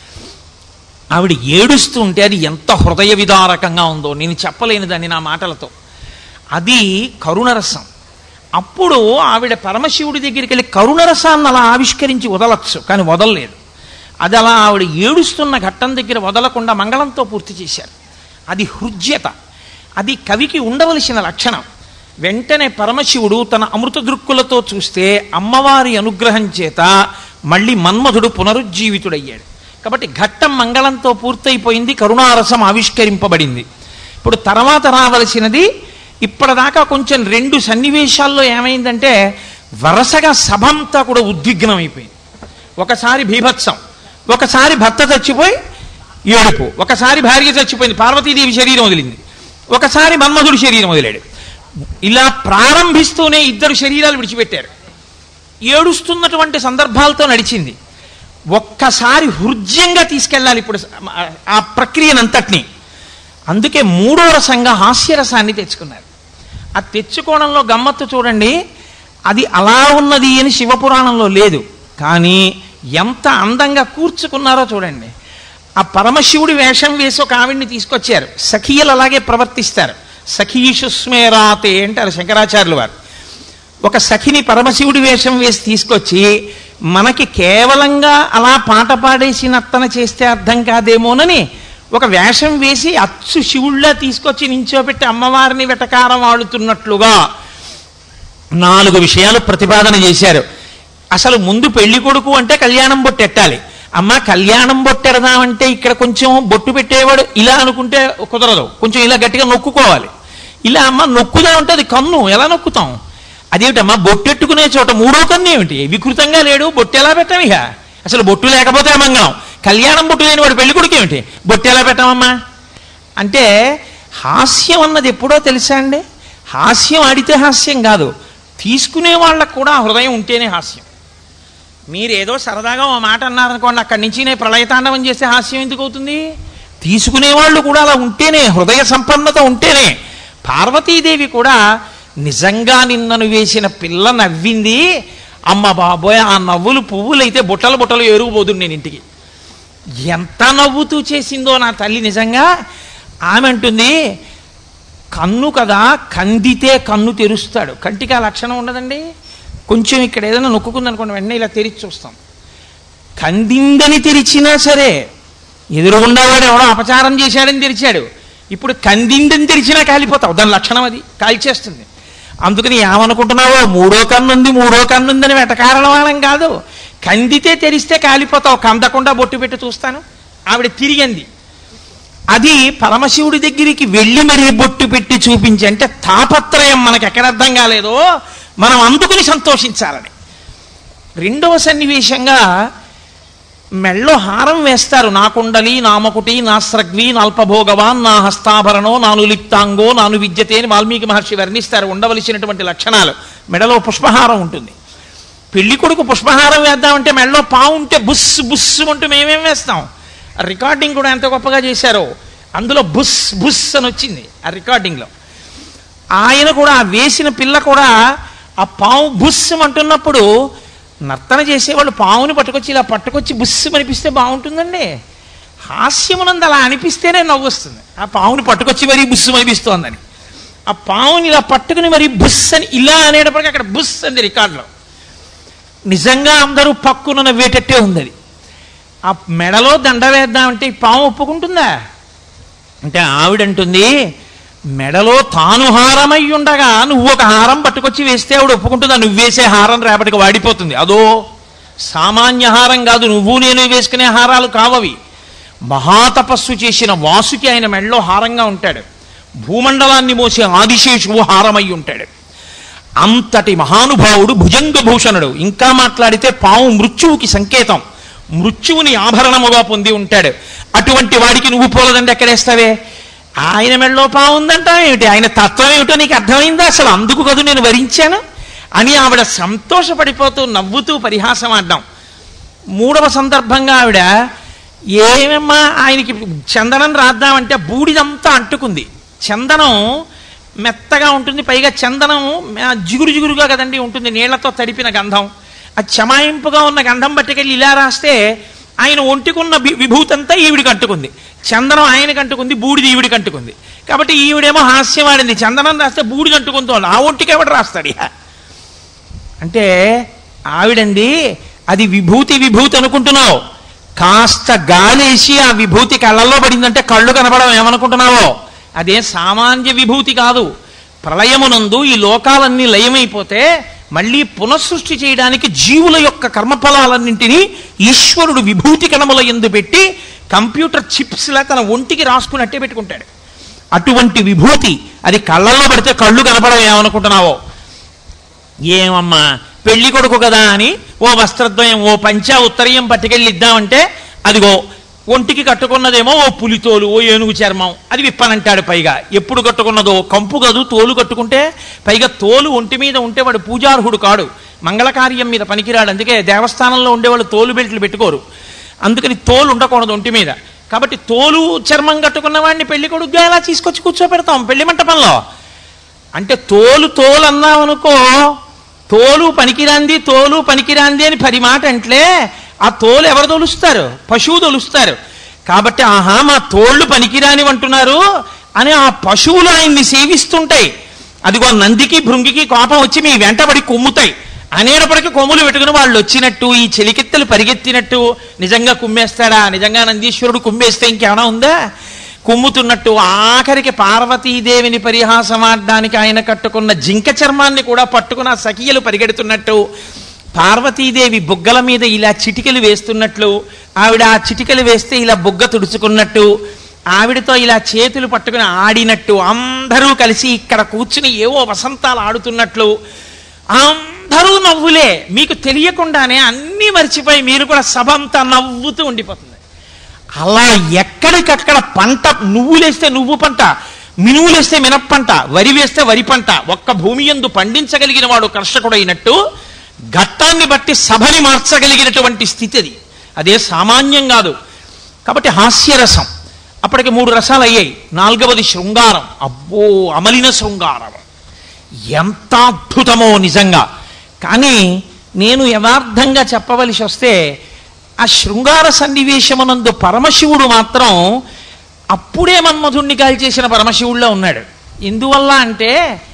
ఆవిడ ఏడుస్తూ ఉంటే అది ఎంత హృదయ విదారకంగా ఉందో నేను చెప్పలేను దాన్ని నా మాటలతో అది కరుణరసం అప్పుడు ఆవిడ పరమశివుడి దగ్గరికి వెళ్ళి కరుణరసాన్ని అలా ఆవిష్కరించి వదలచ్చు కానీ వదలలేదు అది అలా ఆవిడ ఏడుస్తున్న ఘట్టం దగ్గర వదలకుండా మంగళంతో పూర్తి చేశారు అది హృజ్యత అది కవికి ఉండవలసిన లక్షణం వెంటనే పరమశివుడు తన అమృత దృక్కులతో చూస్తే అమ్మవారి అనుగ్రహం చేత మళ్ళీ మన్మధుడు పునరుజ్జీవితుడయ్యాడు కాబట్టి ఘట్టం మంగళంతో పూర్తయిపోయింది కరుణారసం ఆవిష్కరింపబడింది ఇప్పుడు తర్వాత రావలసినది ఇప్పటిదాకా కొంచెం రెండు సన్నివేశాల్లో ఏమైందంటే వరుసగా సభ అంతా కూడా ఉద్విగ్నం అయిపోయింది ఒకసారి బీభత్సం ఒకసారి భర్త చచ్చిపోయి ఏడుపు ఒకసారి భార్య చచ్చిపోయింది పార్వతీదేవి శరీరం వదిలింది ఒకసారి మన్మధుడు శరీరం వదిలాడు ఇలా ప్రారంభిస్తూనే ఇద్దరు శరీరాలు విడిచిపెట్టారు ఏడుస్తున్నటువంటి సందర్భాలతో నడిచింది ఒక్కసారి హృద్యంగా తీసుకెళ్ళాలి ఇప్పుడు ఆ ప్రక్రియనంతటినీ అందుకే మూడో రసంగా హాస్యరసాన్ని తెచ్చుకున్నారు ఆ తెచ్చుకోవడంలో గమ్మత్తు చూడండి అది అలా ఉన్నది అని శివపురాణంలో లేదు కానీ ఎంత అందంగా కూర్చుకున్నారో చూడండి ఆ పరమశివుడి వేషం వేసి ఒక ఆవిడ్ని తీసుకొచ్చారు సఖీయులు అలాగే ప్రవర్తిస్తారు సఖీషు స్మేరాతే అంటారు శంకరాచార్యులు వారు ఒక సఖిని పరమశివుడి వేషం వేసి తీసుకొచ్చి మనకి కేవలంగా అలా పాట పాడేసి నర్తన చేస్తే అర్థం కాదేమోనని ఒక వేషం వేసి అచ్చు శివుళ్ళ తీసుకొచ్చి నించోబెట్టి అమ్మవారిని వెటకారం ఆడుతున్నట్లుగా నాలుగు విషయాలు ప్రతిపాదన చేశారు అసలు ముందు పెళ్లి కొడుకు అంటే కళ్యాణం బొట్టెట్టాలి అమ్మ కళ్యాణం బొట్టెడదామంటే ఇక్కడ కొంచెం బొట్టు పెట్టేవాడు ఇలా అనుకుంటే కుదరదు కొంచెం ఇలా గట్టిగా నొక్కుకోవాలి ఇలా అమ్మ నొక్కుదా ఉంటే అది కన్ను ఎలా నొక్కుతాం అదేమిటమ్మా బొట్టెట్టుకునే చోట మూడో కన్ను ఏమిటి వికృతంగా లేడు బొట్టు ఎలా పెట్టాం ఇక అసలు బొట్టు లేకపోతే అమంగళం కళ్యాణం బొట్టు లేని వాడు పెళ్లి కొడుకు ఏమిటి బొట్టు ఎలా పెట్టామమ్మా అంటే హాస్యం అన్నది ఎప్పుడో తెలుసా అండి హాస్యం ఆడితే హాస్యం కాదు తీసుకునే వాళ్ళకు కూడా ఆ హృదయం ఉంటేనే హాస్యం మీరు ఏదో సరదాగా ఓ మాట అన్నారనుకోండి అక్కడి నుంచి నేను ప్రళయతాండవం చేస్తే హాస్యం ఎందుకు అవుతుంది తీసుకునే వాళ్ళు కూడా అలా ఉంటేనే హృదయ సంపన్నత ఉంటేనే పార్వతీదేవి కూడా నిజంగా నిన్నను వేసిన పిల్ల నవ్వింది అమ్మ బాబోయ్ ఆ నవ్వులు పువ్వులైతే బుట్టలు బుట్టలు ఎరుగుపోతుంది నేను ఇంటికి ఎంత నవ్వుతూ చేసిందో నా తల్లి నిజంగా ఆమె అంటుంది కన్ను కదా కందితే కన్ను తెరుస్తాడు కంటికి ఆ లక్షణం ఉండదండి కొంచెం ఇక్కడ ఏదైనా నొక్కుందనుకోండి వెంటనే ఇలా తెరిచి చూస్తాం కందిందని తెరిచినా సరే ఎదురుగుండేవాడు ఎవడో అపచారం చేశాడని తెరిచాడు ఇప్పుడు కందిందని తెరిచినా కాలిపోతావు దాని లక్షణం అది కాల్చేస్తుంది అందుకని ఏమనుకుంటున్నావో మూడో కన్నుంది మూడో కన్నుందని వెటకారణం కాదు కందితే తెరిస్తే కాలిపోతావు కందకుండా బొట్టు పెట్టి చూస్తాను ఆవిడ తిరిగింది అది పరమశివుడి దగ్గరికి వెళ్ళి మరీ బొట్టు పెట్టి చూపించి అంటే తాపత్రయం మనకు ఎక్కడ అర్థం కాలేదో మనం అందుకుని సంతోషించాలని రెండవ సన్నివేశంగా మెళ్ళో హారం వేస్తారు నా కుండలి నామకుటి నా స్రగ్వి నాల్పభోగవాన్ నా హస్తాభరణో నాను లిప్తాంగో నాను విద్యతే అని వాల్మీకి మహర్షి వర్ణిస్తారు ఉండవలసినటువంటి లక్షణాలు మెడలో పుష్పహారం ఉంటుంది పెళ్లి కొడుకు పుష్పహారం వేద్దామంటే మెడలో పావు ఉంటే బుస్ బుస్ అంటూ మేమేం వేస్తాం ఆ రికార్డింగ్ కూడా ఎంత గొప్పగా చేశారో అందులో బుస్ బుస్ అని వచ్చింది ఆ రికార్డింగ్లో ఆయన కూడా ఆ వేసిన పిల్ల కూడా ఆ పాము బుస్సం అంటున్నప్పుడు నర్తన చేసేవాళ్ళు పావుని పట్టుకొచ్చి ఇలా పట్టుకొచ్చి బుస్సం అనిపిస్తే బాగుంటుందండి హాస్యమునందు అలా అనిపిస్తేనే నవ్వు వస్తుంది ఆ పావుని పట్టుకొచ్చి మరీ బుస్సం అనిపిస్తోందని ఆ పావుని ఇలా పట్టుకుని మరి బుస్ అని ఇలా అనేటప్పటికీ అక్కడ బుస్ అంది రికార్డులో నిజంగా అందరూ పక్కున నవ్వేటట్టే ఉంది అది ఆ మెడలో దండ వేద్దామంటే ఈ పాము ఒప్పుకుంటుందా అంటే ఆవిడంటుంది మెడలో తాను హారమై ఉండగా నువ్వు ఒక హారం పట్టుకొచ్చి వేస్తే ఆవిడ ఒప్పుకుంటుందా నువ్వు వేసే హారం రేపటికి వాడిపోతుంది అదో సామాన్య హారం కాదు నువ్వు నేను వేసుకునే హారాలు కావవి మహాతపస్సు చేసిన వాసుకి ఆయన మెడలో హారంగా ఉంటాడు భూమండలాన్ని మోసే ఆదిశేషువు హారమై ఉంటాడు అంతటి మహానుభావుడు భుజంగభూషణుడు ఇంకా మాట్లాడితే పాము మృత్యువుకి సంకేతం మృత్యువుని ఆభరణముగా పొంది ఉంటాడు అటువంటి వాడికి నువ్వు పూలదండ ఎక్కడేస్తావే ఆయన మెళ్ళలో పాము ఉందంటావు ఏమిటి ఆయన తత్వం ఏమిటో నీకు అర్థమైందా అసలు అందుకు కదూ నేను వరించాను అని ఆవిడ సంతోషపడిపోతూ నవ్వుతూ పరిహాసం ఆడ్డాం మూడవ సందర్భంగా ఆవిడ ఏమమ్మా ఆయనకి చందనం రాద్దామంటే బూడిదంతా అంటుకుంది చందనం మెత్తగా ఉంటుంది పైగా చందనం ఆ, జిగురు జిగురుగా కదండి ఉంటుంది నీళ్లతో తడిపిన గంధం ఆ చమాయింపుగా ఉన్న గంధం పట్టుకెళ్ళి ఇలా రాస్తే ఆయన ఒంటికున్న వి- విభూతంతా ఈవిడికి అంటుకుంది చందనం ఆయనకి అంటుకుంది బూడిది ఈవిడికి అంటుకుంది కాబట్టి ఈవిడేమో హాస్యం ఆడింది చందనం రాస్తే బూడిది అంటుకుంటోంది ఆ ఒంటికి ఎవడు రాస్తాడు ఇహ అంటే ఆవిడంది అది విభూతి విభూతి అనుకుంటున్నావు కాస్త గాలేసి ఆ విభూతి కళ్ళల్లో పడిందంటే కళ్ళు కనపడడం ఏమనుకుంటున్నావో అదే సామాన్య విభూతి కాదు ప్రళయమునందు ఈ లోకాలన్నీ లయమైపోతే మళ్ళీ పునఃసృష్టి చేయడానికి జీవుల యొక్క కర్మఫలాలన్నింటినీ ఈశ్వరుడు విభూతి కణముల ఎందు పెట్టి కంప్యూటర్ చిప్స్లా తన ఒంటికి రాసుకుని అట్టే పెట్టుకుంటాడు అటువంటి విభూతి అది కళ్ళల్లో పడితే కళ్ళు కనపడడం ఏమనుకుంటున్నావో ఏమమ్మా పెళ్లి కొడుకు కదా అని ఓ వస్త్రద్వయం ఓ పంచా ఉత్తరీయం పట్టుకెళ్ళి ఇద్దామంటే అదిగో ఒంటికి కట్టుకున్నదేమో ఓ పులితోలు ఓ ఏనుగు చర్మం అది విప్పనంటాడు పైగా ఎప్పుడు కట్టుకున్నదో కంపు కదూ తోలు కట్టుకుంటే పైగా తోలు ఒంటి మీద ఉంటే వాడు పూజార్హుడు కాడు మంగళకార్యం మీద పనికిరాడు అందుకే దేవస్థానంలో ఉండేవాళ్ళు తోలు బెల్ట్లు పెట్టుకోరు అందుకని తోలు ఉండకూడదు ఒంటి మీద కాబట్టి తోలు చర్మం కట్టుకున్న వాడిని పెళ్లి కొడుకుగా ఎలా తీసుకొచ్చి కూర్చోపెడతాం పెళ్లి మంటపంలో అంటే తోలు తోలు అన్నామనుకో తోలు పనికిరాంది తోలు పనికిరాంది అని పది మాట అంటే ఆ తోలు ఎవరు తోలుస్తారు పశువు తోలుస్తారు కాబట్టి ఆహా మా తోళ్ళు పనికిరాని అంటున్నారు అని ఆ పశువులు ఆయన్ని సేవిస్తుంటాయి అదిగో నందికి భృంగికి కోపం వచ్చి మీ వెంటబడి కొమ్ముతాయి అనేటప్పటికీ కొమ్ములు పెట్టుకుని వాళ్ళు వచ్చినట్టు ఈ చెలికెత్తలు పరిగెత్తినట్టు నిజంగా కుమ్మేస్తాడా నిజంగా నందీశ్వరుడు కుమ్మేస్తే ఇంకేమైనా ఉందా కుమ్ముతున్నట్టు ఆఖరికి పార్వతీదేవిని పరిహాసమాడడానికి ఆయన కట్టుకున్న జింక చర్మాన్ని కూడా పట్టుకున్న సఖియలు పరిగెడుతున్నట్టు పార్వతీదేవి బుగ్గల మీద ఇలా చిటికలు వేస్తున్నట్లు ఆవిడ ఆ చిటికలు వేస్తే ఇలా బుగ్గ తుడుచుకున్నట్టు ఆవిడతో ఇలా చేతులు పట్టుకుని ఆడినట్టు అందరూ కలిసి ఇక్కడ కూర్చుని ఏవో వసంతాలు ఆడుతున్నట్లు అందరూ నవ్వులే మీకు తెలియకుండానే అన్నీ మర్చిపోయి మీరు కూడా సభ అంతా నవ్వుతూ ఉండిపోతుంది అలా ఎక్కడికక్కడ పంట నువ్వులేస్తే నువ్వు పంట మినువులేస్తే మినప్పంట వరి వేస్తే వరి పంట ఒక్క భూమి ఎందు పండించగలిగిన వాడు కర్షకుడైనట్టు ఘట్టాన్ని బట్టి సభని మార్చగలిగినటువంటి స్థితి అది అదే సామాన్యం కాదు కాబట్టి హాస్యరసం అప్పటికి మూడు రసాలు అయ్యాయి నాలుగవది శృంగారం అబ్బో అమలిన శృంగారం ఎంత అద్భుతమో నిజంగా కానీ నేను యథార్థంగా చెప్పవలసి వస్తే ఆ శృంగార సన్నివేశమునందు పరమశివుడు మాత్రం అప్పుడే మన్మధుణ్ణి కాల్చేసిన పరమశివుడిలో ఉన్నాడు ఎందువల్ల అంటే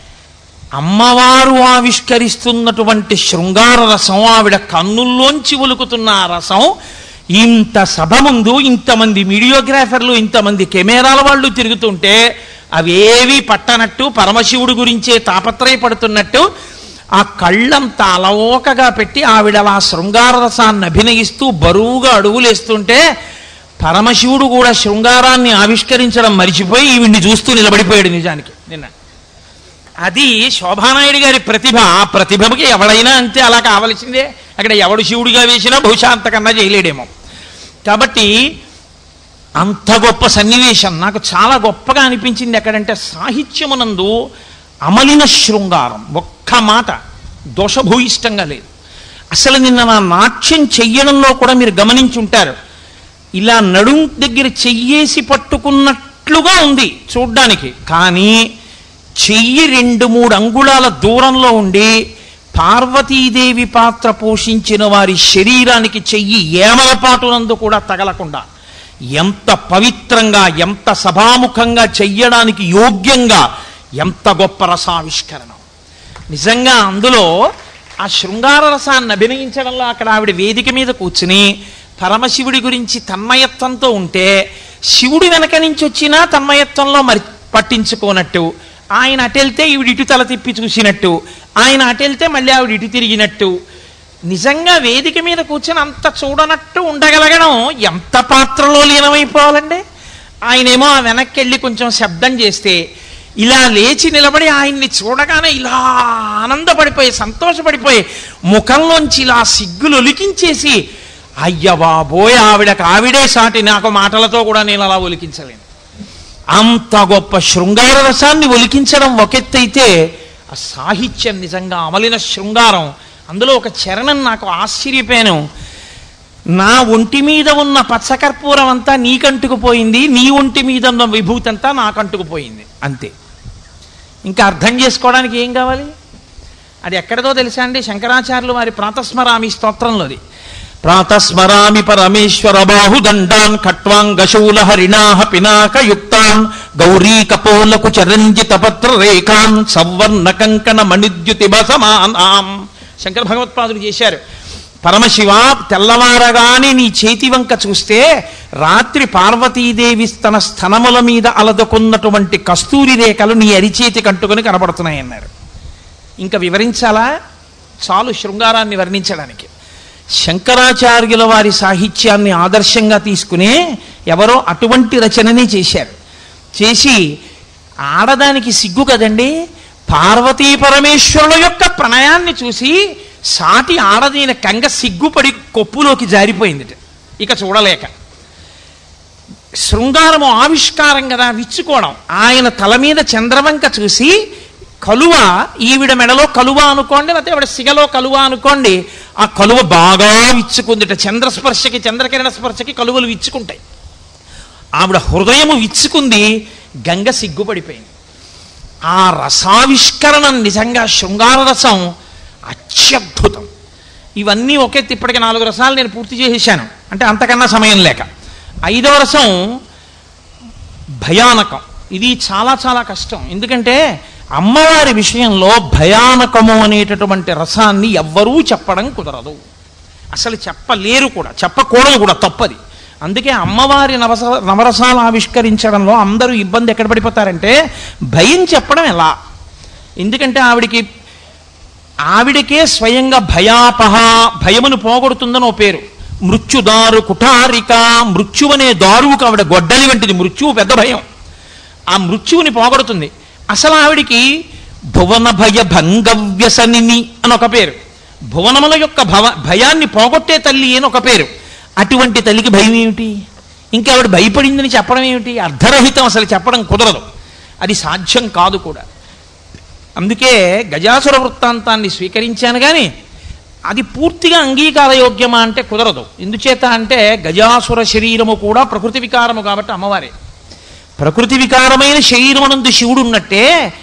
అమ్మవారు ఆవిష్కరిస్తున్నటువంటి శృంగార రసం ఆవిడ కన్నుల్లోంచి ఒలుకుతున్న ఆ రసం ఇంత సభ ముందు ఇంతమంది వీడియోగ్రాఫర్లు ఇంతమంది కెమెరాల వాళ్ళు తిరుగుతుంటే అవేవి పట్టనట్టు పరమశివుడి గురించే తాపత్రయపడుతున్నట్టు ఆ కళ్ళంతా అలవోకగా పెట్టి ఆవిడ అలా శృంగార రసాన్ని అభినయిస్తూ బరువుగా అడుగులేస్తుంటే పరమశివుడు కూడా శృంగారాన్ని ఆవిష్కరించడం మరిచిపోయి ఈవిడ్ని చూస్తూ నిలబడిపోయాడు నిజానికి నిన్న అది శోభానాయుడు గారి ప్రతిభ ఆ ప్రతిభకి ఎవడైనా అంతే అలా కావలసిందే అక్కడ ఎవడు శివుడిగా వేసినా బహుశా అంతకన్నా చేయలేడేమో కాబట్టి అంత గొప్ప సన్నివేశం నాకు చాలా గొప్పగా అనిపించింది ఎక్కడంటే సాహిత్యమునందు అమలిన శృంగారం ఒక్క మాట దోషభూయిష్టంగా లేదు అసలు నిన్న నా నాట్యం చెయ్యడంలో కూడా మీరు గమనించుంటారు ఇలా నడుం దగ్గర చెయ్యేసి పట్టుకున్నట్లుగా ఉంది చూడ్డానికి కానీ చెయ్యి రెండు మూడు అంగుళాల దూరంలో ఉండి పార్వతీదేవి పాత్ర పోషించిన వారి శరీరానికి చెయ్యి ఏమలపాటునందు కూడా తగలకుండా ఎంత పవిత్రంగా ఎంత సభాముఖంగా చెయ్యడానికి యోగ్యంగా ఎంత గొప్ప రసావిష్కరణ నిజంగా అందులో ఆ శృంగార రసాన్ని అభినయించడంలో అక్కడ ఆవిడ వేదిక మీద కూర్చుని పరమశివుడి గురించి తన్మయత్వంతో ఉంటే శివుడు వెనక నుంచి వచ్చినా తన్మయత్వంలో మరి పట్టించుకోనట్టు ఆయన అటెళ్తే ఈవిడ ఇటు తల తిప్పి చూసినట్టు ఆయన అటెళ్తే మళ్ళీ ఆవిడ ఇటు తిరిగినట్టు నిజంగా వేదిక మీద కూర్చొని అంత చూడనట్టు ఉండగలగడం ఎంత పాత్రలో లీనమైపోవాలండి ఆయనేమో ఆ వెనక్కి వెళ్ళి కొంచెం శబ్దం చేస్తే ఇలా లేచి నిలబడి ఆయన్ని చూడగానే ఇలా ఆనందపడిపోయి సంతోషపడిపోయి ముఖంలోంచి ఇలా సిగ్గులు ఒలికించేసి అయ్య బాబోయ్ ఆవిడకు ఆవిడే సాటి నాకు మాటలతో కూడా నేను అలా ఒలికించలేను అంత గొప్ప శృంగార రసాన్ని ఒలికించడం ఒకెత్తైతే ఆ సాహిత్యం నిజంగా అమలిన శృంగారం అందులో ఒక చరణం నాకు ఆశ్చర్యపోయాను నా ఒంటి మీద ఉన్న పచ్చకర్పూరం అంతా నీకంటుకుపోయింది నీ ఒంటి మీద ఉన్న విభూతి అంతా నాకంటుకుపోయింది అంతే ఇంకా అర్థం చేసుకోవడానికి ఏం కావాలి అది ఎక్కడదో తెలుసా అండి శంకరాచార్యులు వారి ప్రాతస్మరామి స్తోత్రంలోది ప్రాతస్మరామి పరమేశ్వర బాహుదండాన్ ఖట్వాంగశూల హరిణాహ పినాకయుక్తాన్ గౌరీ కపోలకు చరంజిత పత్ర రేఖాన్ సవర్ణ కంకణ మణిద్యుతి బసమానాం శంకర భగవత్పాదులు చేశారు పరమశివ తెల్లవారగానే నీ చేతి వంక చూస్తే రాత్రి పార్వతీదేవి తన స్థనముల మీద అలదుకున్నటువంటి కస్తూరి రేఖలు నీ అరిచేతి కంటుకొని కనబడుతున్నాయి అన్నారు ఇంకా వివరించాలా చాలు శృంగారాన్ని వర్ణించడానికి శంకరాచార్యుల వారి సాహిత్యాన్ని ఆదర్శంగా తీసుకునే ఎవరో అటువంటి రచనని చేశారు చేసి ఆడదానికి సిగ్గు కదండి పార్వతీ పరమేశ్వరుల యొక్క ప్రణయాన్ని చూసి సాటి ఆడదైన కంగ సిగ్గుపడి కొప్పులోకి జారిపోయింది ఇక చూడలేక శృంగారము ఆవిష్కారం కదా విచ్చుకోవడం ఆయన తల మీద చంద్రవంక చూసి కలువ ఈవిడ మెడలో కలువ అనుకోండి లేకపోతే ఆవిడ సిగలో కలువ అనుకోండి ఆ కలువ బాగా విచ్చుకుందిట చంద్రస్పర్శకి చంద్రకిరణ స్పర్శకి కలువలు విచ్చుకుంటాయి ఆవిడ హృదయము విచ్చుకుంది గంగ సిగ్గుపడిపోయింది ఆ రసావిష్కరణం నిజంగా శృంగార రసం అత్యద్భుతం ఇవన్నీ ఒకెత్తి ఇప్పటికి నాలుగు రసాలు నేను పూర్తి చేసేసాను అంటే అంతకన్నా సమయం లేక ఐదవ రసం భయానకం ఇది చాలా చాలా కష్టం ఎందుకంటే అమ్మవారి విషయంలో భయానకము అనేటటువంటి రసాన్ని ఎవ్వరూ చెప్పడం కుదరదు అసలు చెప్పలేరు కూడా చెప్పకూడదు కూడా తప్పది అందుకే అమ్మవారి నవస నవరసాలు ఆవిష్కరించడంలో అందరూ ఇబ్బంది ఎక్కడ పడిపోతారంటే భయం చెప్పడం ఎలా ఎందుకంటే ఆవిడికి ఆవిడకే స్వయంగా భయాపహ భయమును పోగొడుతుందని ఓ పేరు మృత్యుదారు కుఠారిక మృత్యువనే దారువుకు ఆవిడ గొడ్డలి వంటిది మృత్యువు పెద్ద భయం ఆ మృత్యువుని పోగొడుతుంది అసలు ఆవిడికి భువన భయ భంగవ్యసనిని అని ఒక పేరు భువనముల యొక్క భవ భయాన్ని పోగొట్టే తల్లి అని ఒక పేరు అటువంటి తల్లికి భయం ఏమిటి ఇంకా ఆవిడ భయపడిందని చెప్పడం ఏమిటి అర్ధరహితం అసలు చెప్పడం కుదరదు అది సాధ్యం కాదు కూడా అందుకే గజాసుర వృత్తాంతాన్ని స్వీకరించాను కానీ అది పూర్తిగా అంగీకారయోగ్యమా అంటే కుదరదు ఎందుచేత అంటే గజాసుర శరీరము కూడా ప్రకృతి వికారము కాబట్టి అమ్మవారే ప్రకృతి వికారమైన శరీరమునందు శివుడు ఉన్నట్టే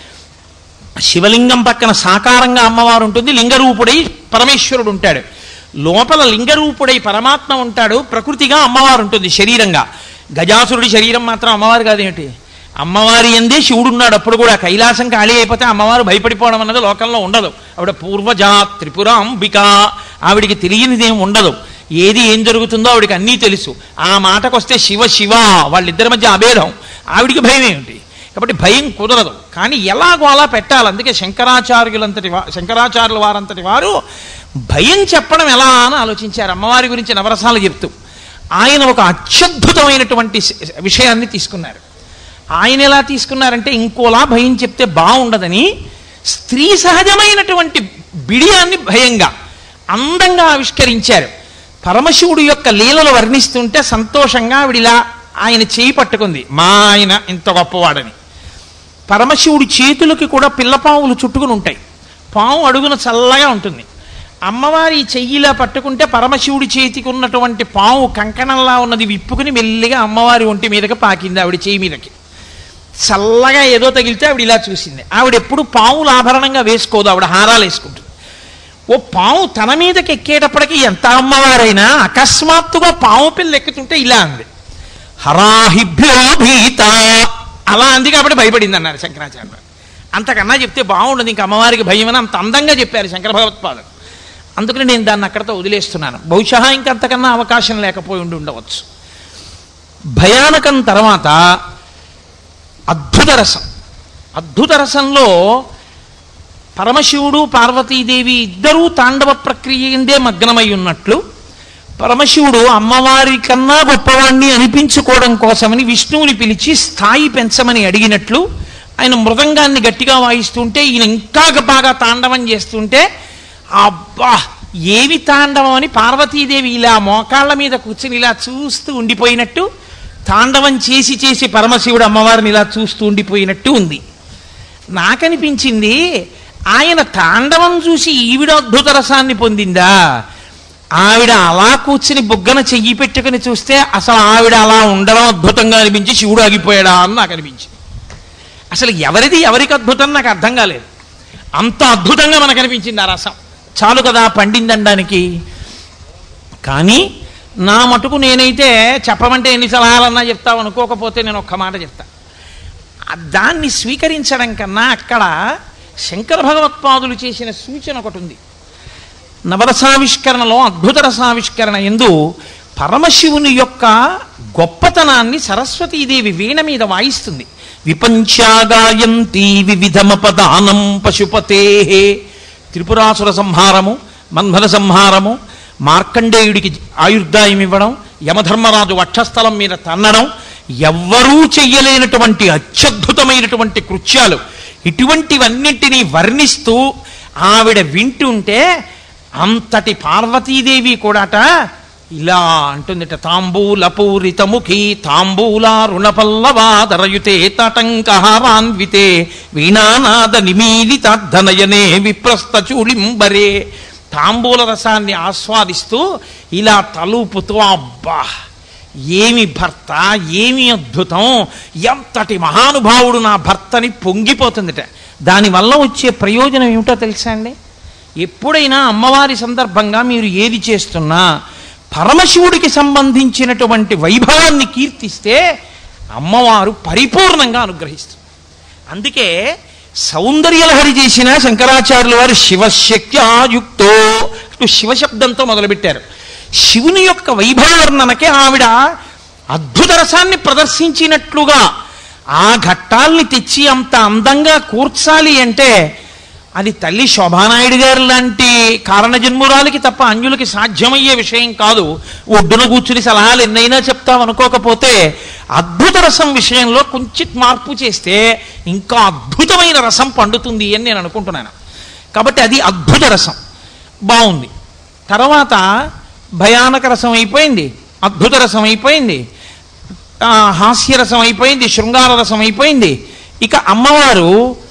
శివలింగం పక్కన సాకారంగా అమ్మవారు ఉంటుంది లింగరూపుడై పరమేశ్వరుడు ఉంటాడు లోపల లింగరూపుడై పరమాత్మ ఉంటాడు ప్రకృతిగా అమ్మవారు ఉంటుంది శరీరంగా గజాసురుడి శరీరం మాత్రం అమ్మవారు కాదేమిటి అమ్మవారి ఎందే శివుడు ఉన్నాడు అప్పుడు కూడా కైలాసం ఖాళీ అయిపోతే అమ్మవారు భయపడిపోవడం అన్నది లోకంలో ఉండదు ఆవిడ పూర్వజా త్రిపుర అంబిక ఆవిడికి తెలియనిదేం ఉండదు ఏది ఏం జరుగుతుందో ఆవిడికి అన్నీ తెలుసు ఆ మాటకొస్తే శివ శివ వాళ్ళిద్దరి మధ్య అభేదం ఆవిడికి భయం ఏమిటి కాబట్టి భయం కుదరదు కానీ ఎలాగో అలా పెట్టాలి అందుకే శంకరాచార్యులంతటి వా శంకరాచార్యుల వారంతటి వారు భయం చెప్పడం ఎలా అని ఆలోచించారు అమ్మవారి గురించి నవరసాలు చెప్తూ ఆయన ఒక అత్యద్భుతమైనటువంటి విషయాన్ని తీసుకున్నారు ఆయన ఎలా తీసుకున్నారంటే ఇంకోలా భయం చెప్తే బాగుండదని స్త్రీ సహజమైనటువంటి బిడియాన్ని భయంగా అందంగా ఆవిష్కరించారు పరమశివుడు యొక్క లీలలు వర్ణిస్తుంటే సంతోషంగా ఆవిడిలా ఆయన చేయి పట్టుకుంది మా ఆయన ఇంత గొప్పవాడని పరమశివుడి చేతులకి కూడా పిల్లపావులు చుట్టుకుని ఉంటాయి పాము అడుగున చల్లగా ఉంటుంది అమ్మవారి చెయ్యిలా పట్టుకుంటే పరమశివుడి చేతికి ఉన్నటువంటి పాము కంకణంలా ఉన్నది విప్పుకుని మెల్లిగా అమ్మవారి ఒంటి మీదకి పాకింది ఆవిడ చేయి మీదకి చల్లగా ఏదో తగిలితే ఆవిడ ఇలా చూసింది ఆవిడ ఎప్పుడు పావులు ఆభరణంగా వేసుకోదు ఆవిడ హారాలు వేసుకుంటుంది ఓ పాము తన మీదకి ఎక్కేటప్పటికి ఎంత అమ్మవారైనా అకస్మాత్తుగా పాము పిల్ల ఎక్కుతుంటే ఇలా అంది హరాహిభ్యో భీత అలా అంది కాబట్టి భయపడింది అన్నారు శంకరాచార్య అంతకన్నా చెప్తే బాగుండదు ఇంక అమ్మవారికి భయం అని అంత అందంగా చెప్పారు శంకర భగవత్పాదులు అందుకని నేను దాన్ని అక్కడతో వదిలేస్తున్నాను బహుశా ఇంకంతకన్నా అవకాశం లేకపోయి ఉండి ఉండవచ్చు భయానకం తర్వాత అద్భుత రసం అద్భుత రసంలో పరమశివుడు పార్వతీదేవి ఇద్దరూ తాండవ ప్రక్రియ ఎందే మగ్నమై ఉన్నట్లు పరమశివుడు అమ్మవారి కన్నా గొప్పవాణ్ణి అనిపించుకోవడం కోసమని విష్ణువుని పిలిచి స్థాయి పెంచమని అడిగినట్లు ఆయన మృదంగాన్ని గట్టిగా వాయిస్తుంటే ఈయన ఇంకా బాగా తాండవం చేస్తుంటే అబ్బా ఏమి తాండవం అని పార్వతీదేవి ఇలా మోకాళ్ళ మీద కూర్చుని ఇలా చూస్తూ ఉండిపోయినట్టు తాండవం చేసి చేసి పరమశివుడు అమ్మవారిని ఇలా చూస్తూ ఉండిపోయినట్టు ఉంది నాకనిపించింది ఆయన తాండవం చూసి ఈవిడ అద్భుత రసాన్ని పొందిందా ఆవిడ అలా కూర్చుని బుగ్గన చెయ్యి పెట్టుకుని చూస్తే అసలు ఆవిడ అలా ఉండడం అద్భుతంగా అనిపించి శివుడు ఆగిపోయాడా అని నాకు అనిపించింది అసలు ఎవరిది ఎవరికి అద్భుతం నాకు అర్థం కాలేదు అంత అద్భుతంగా మనకు అనిపించింది ఆ రసం చాలు కదా పండిందనడానికి కానీ నా మటుకు నేనైతే చెప్పమంటే ఎన్ని సలహాలన్నా చెప్తావు అనుకోకపోతే నేను ఒక్క మాట చెప్తా దాన్ని స్వీకరించడం కన్నా అక్కడ శంకర భగవత్పాదులు చేసిన సూచన ఒకటి ఉంది నవరసావిష్కరణలో అద్భుత రసావిష్కరణ ఎందు పరమశివుని యొక్క గొప్పతనాన్ని సరస్వతీదేవి వీణ మీద వాయిస్తుంది విపంచాగాయంతి వివిధమపదానం పశుపతే త్రిపురాసుర సంహారము మన్మథ సంహారము మార్కండేయుడికి ఆయుర్దాయం ఇవ్వడం యమధర్మరాజు వక్షస్థలం మీద తన్నడం ఎవ్వరూ చెయ్యలేనటువంటి అత్యద్భుతమైనటువంటి కృత్యాలు ఇటువంటివన్నింటినీ వర్ణిస్తూ ఆవిడ వింటుంటే అంతటి పార్వతీదేవి కూడాట ఇలా అంటుందిట తాంబూల పూరితముఖి తాంబూల రుణపల్లవాదరయుతే తటంకహారాన్వితే వీణానాద నిమీలితార్థనయనే విప్రస్థ చూళింబరే తాంబూల రసాన్ని ఆస్వాదిస్తూ ఇలా తలుపుతూ అబ్బా ఏమి భర్త ఏమి అద్భుతం ఎంతటి మహానుభావుడు నా భర్తని పొంగిపోతుందిట దానివల్ల వచ్చే ప్రయోజనం ఏమిటో తెలుసా అండి ఎప్పుడైనా అమ్మవారి సందర్భంగా మీరు ఏది చేస్తున్నా పరమశివుడికి సంబంధించినటువంటి వైభవాన్ని కీర్తిస్తే అమ్మవారు పరిపూర్ణంగా అనుగ్రహిస్తుంది అందుకే సౌందర్యలహరి చేసిన శంకరాచార్యుల వారు శివశక్త్యాయుక్తో ఇటు శివశబ్దంతో మొదలుపెట్టారు శివుని యొక్క వైభవర్ణనకే ఆవిడ అద్భుత రసాన్ని ప్రదర్శించినట్లుగా ఆ ఘట్టాల్ని తెచ్చి అంత అందంగా కూర్చాలి అంటే అది తల్లి శోభానాయుడు గారు లాంటి కారణజన్మురాలకి తప్ప అన్యులకి సాధ్యమయ్యే విషయం కాదు ఒడ్డున కూర్చుని సలహాలు ఎన్నైనా చెప్తాం అనుకోకపోతే అద్భుత రసం విషయంలో కొంచెం మార్పు చేస్తే ఇంకా అద్భుతమైన రసం పండుతుంది అని నేను అనుకుంటున్నాను కాబట్టి అది అద్భుత రసం బాగుంది తర్వాత భయానక రసం అయిపోయింది అద్భుత రసం అయిపోయింది ఆ, హాస్యరసం అయిపోయింది శృంగార రసం అయిపోయింది ఇక అమ్మవారు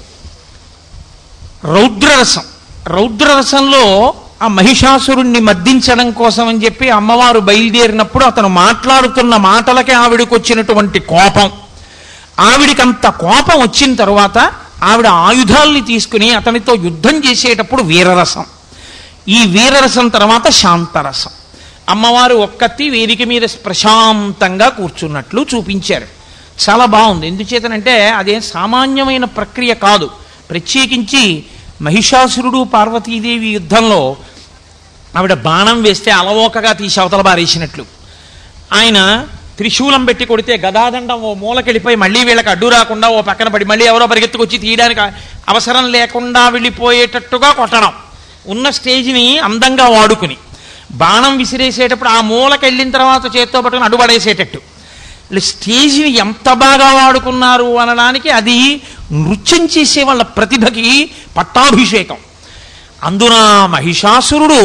రౌద్రరసం రౌద్రరసంలో ఆ మహిషాసురుణ్ణి మర్దించడం కోసం అని చెప్పి అమ్మవారు బయలుదేరినప్పుడు అతను మాట్లాడుతున్న మాటలకే ఆవిడకు వచ్చినటువంటి కోపం ఆవిడికంత కోపం వచ్చిన తరువాత ఆవిడ ఆయుధాల్ని తీసుకుని అతనితో యుద్ధం చేసేటప్పుడు వీరరసం ఈ వీరరసం తర్వాత శాంతరసం అమ్మవారు ఒక్కతి వేదిక మీద ప్రశాంతంగా కూర్చున్నట్లు చూపించారు చాలా బాగుంది ఎందుచేతనంటే అదేం సామాన్యమైన ప్రక్రియ కాదు ప్రత్యేకించి మహిషాసురుడు పార్వతీదేవి యుద్ధంలో ఆవిడ బాణం వేస్తే అలవోకగా తీసి అవతల బారేసినట్లు ఆయన త్రిశూలం పెట్టి కొడితే గదాదండం ఓ మూలకెళ్ళిపోయి మళ్ళీ వీళ్ళకి అడ్డు రాకుండా ఓ పక్కన పడి మళ్ళీ ఎవరో పరిగెత్తుకొచ్చి తీయడానికి అవసరం లేకుండా వెళ్ళిపోయేటట్టుగా కొట్టడం ఉన్న స్టేజ్ని అందంగా వాడుకుని బాణం విసిరేసేటప్పుడు ఆ మూలకి వెళ్ళిన తర్వాత చేత్తో పట్టుకుని అడ్డుపడేసేటట్టు వీళ్ళు స్టేజ్ని ఎంత బాగా వాడుకున్నారు అనడానికి అది నృత్యం చేసే వాళ్ళ ప్రతిభకి పట్టాభిషేకం అందున మహిషాసురుడు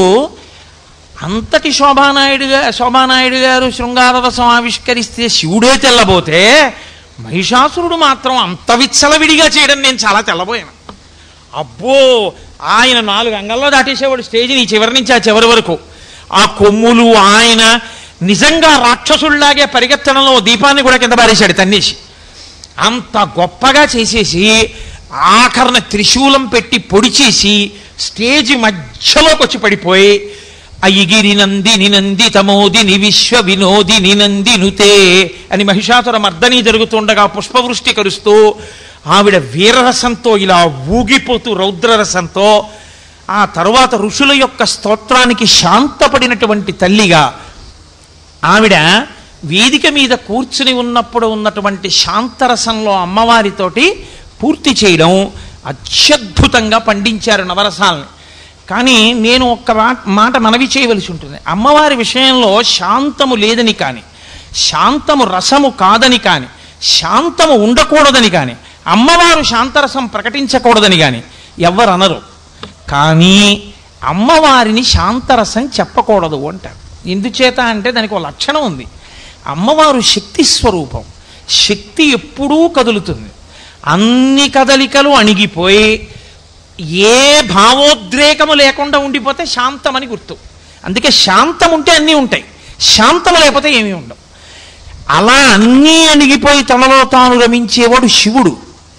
అంతటి శోభానాయుడు గా శోభానాయుడు గారు శృంగారరసం ఆవిష్కరిస్తే శివుడే తెల్లబోతే మహిషాసురుడు మాత్రం అంత విచ్చలవిడిగా చేయడం నేను చాలా తెల్లబోయాను అబ్బో ఆయన నాలుగు అంగల్లో దాటేసేవాడు స్టేజ్ని చివరి నుంచి ఆ చివరి వరకు ఆ కొమ్ములు ఆయన నిజంగా రాక్షసుల్లాగే పరిగెత్తడంలో ఓ దీపాన్ని కూడా కింద పారేశాడు తన్నేసి అంత గొప్పగా చేసేసి ఆఖరణ త్రిశూలం పెట్టి పొడిచేసి స్టేజ్ మధ్యలోకి వచ్చి పడిపోయి అయ్యిగిరి నంది నినంది తమోది ని విశ్వ వినోది నినంది నుతే అని మహిషాసుర మర్దని జరుగుతుండగా పుష్పవృష్టి కరుస్తూ ఆవిడ వీరరసంతో ఇలా ఊగిపోతూ రౌద్రరసంతో ఆ తరువాత ఋషుల యొక్క స్తోత్రానికి శాంతపడినటువంటి తల్లిగా ఆవిడ వేదిక మీద కూర్చుని ఉన్నప్పుడు ఉన్నటువంటి శాంతరసంలో అమ్మవారితోటి పూర్తి చేయడం అత్యద్భుతంగా పండించారు నవరసాలని కానీ నేను ఒక్క మా- మాట మనవి చేయవలసి ఉంటుంది అమ్మవారి విషయంలో శాంతము లేదని కానీ శాంతము రసము కాదని కానీ శాంతము ఉండకూడదని కానీ అమ్మవారు శాంతరసం ప్రకటించకూడదని కానీ ఎవ్వరు అనరు కానీ అమ్మవారిని శాంతరసం చెప్పకూడదు అంటారు ఎందుచేత అంటే దానికి ఒక లక్షణం ఉంది అమ్మవారు శక్తి స్వరూపం శక్తి ఎప్పుడూ కదులుతుంది అన్ని కదలికలు అణిగిపోయి ఏ భావోద్రేకము లేకుండా ఉండిపోతే శాంతమని గుర్తు అందుకే శాంతం ఉంటే అన్నీ ఉంటాయి శాంతం లేకపోతే ఏమీ ఉండవు అలా అన్నీ అణిగిపోయి తనలో తాను రమించేవాడు శివుడు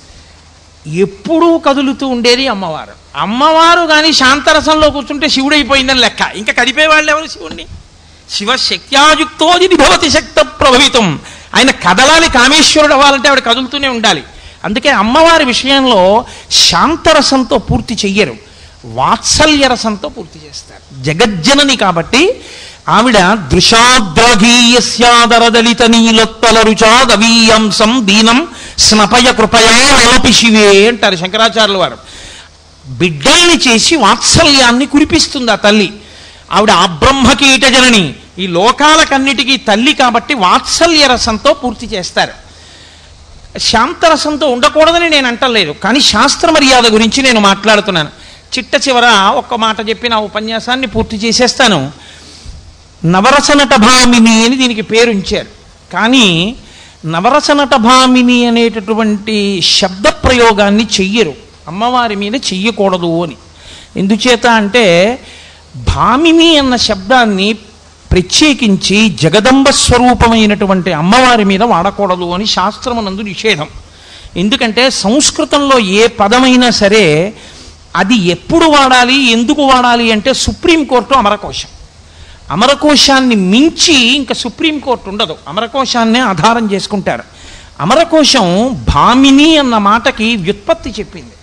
ఎప్పుడూ కదులుతూ ఉండేది అమ్మవారు అమ్మవారు కానీ శాంతరసంలో కూర్చుంటే శివుడు అయిపోయిందని లెక్క ఇంకా కదిపేవాళ్ళు ఎవరు శివుణ్ణి శివశక్త్యాయుక్తోది భవతి శక్త ప్రభవితం ఆయన కదలాలి కామేశ్వరుడు అవ్వాలంటే ఆవిడ కదులుతూనే ఉండాలి అందుకే అమ్మవారి విషయంలో శాంతరసంతో పూర్తి చెయ్యరు వాత్సల్య రసంతో పూర్తి చేస్తారు జగజ్జనని కాబట్టి ఆవిడ దృశాద్రగీయస్యాదరదలిత నీలోత్పల రుచాదవీయంసం దీనం స్నపయ కృపయా లోపి శివే అంటారు శంకరాచార్యుల వారు బిడ్డల్ని చేసి వాత్సల్యాన్ని కురిపిస్తుంది ఆ తల్లి ఆవిడ అబ్రహ్మకీట జనని ఈ లోకాలకన్నిటికీ తల్లి కాబట్టి వాత్సల్య రసంతో పూర్తి చేస్తారు శాంతరసంతో ఉండకూడదని నేను అంటలేదు కానీ శాస్త్ర మర్యాద గురించి నేను మాట్లాడుతున్నాను చిట్ట చివర ఒక్క మాట చెప్పి నా ఉపన్యాసాన్ని పూర్తి చేసేస్తాను నవరసనట భామిని అని దీనికి పేరు ఉంచారు కానీ నవరసనట భామిని అనేటటువంటి శబ్ద ప్రయోగాన్ని చెయ్యరు అమ్మవారి మీద చెయ్యకూడదు అని ఎందుచేత అంటే భామిని అన్న శబ్దాన్ని ప్రత్యేకించి జగదంబ స్వరూపమైనటువంటి అమ్మవారి మీద వాడకూడదు అని శాస్త్రమునందు నిషేధం ఎందుకంటే సంస్కృతంలో ఏ పదమైనా సరే అది ఎప్పుడు వాడాలి ఎందుకు వాడాలి అంటే సుప్రీంకోర్టు అమరకోశం అమరకోశాన్ని మించి ఇంకా సుప్రీంకోర్టు ఉండదు అమరకోశాన్నే ఆధారం చేసుకుంటారు అమరకోశం భామిని అన్న మాటకి వ్యుత్పత్తి చెప్పింది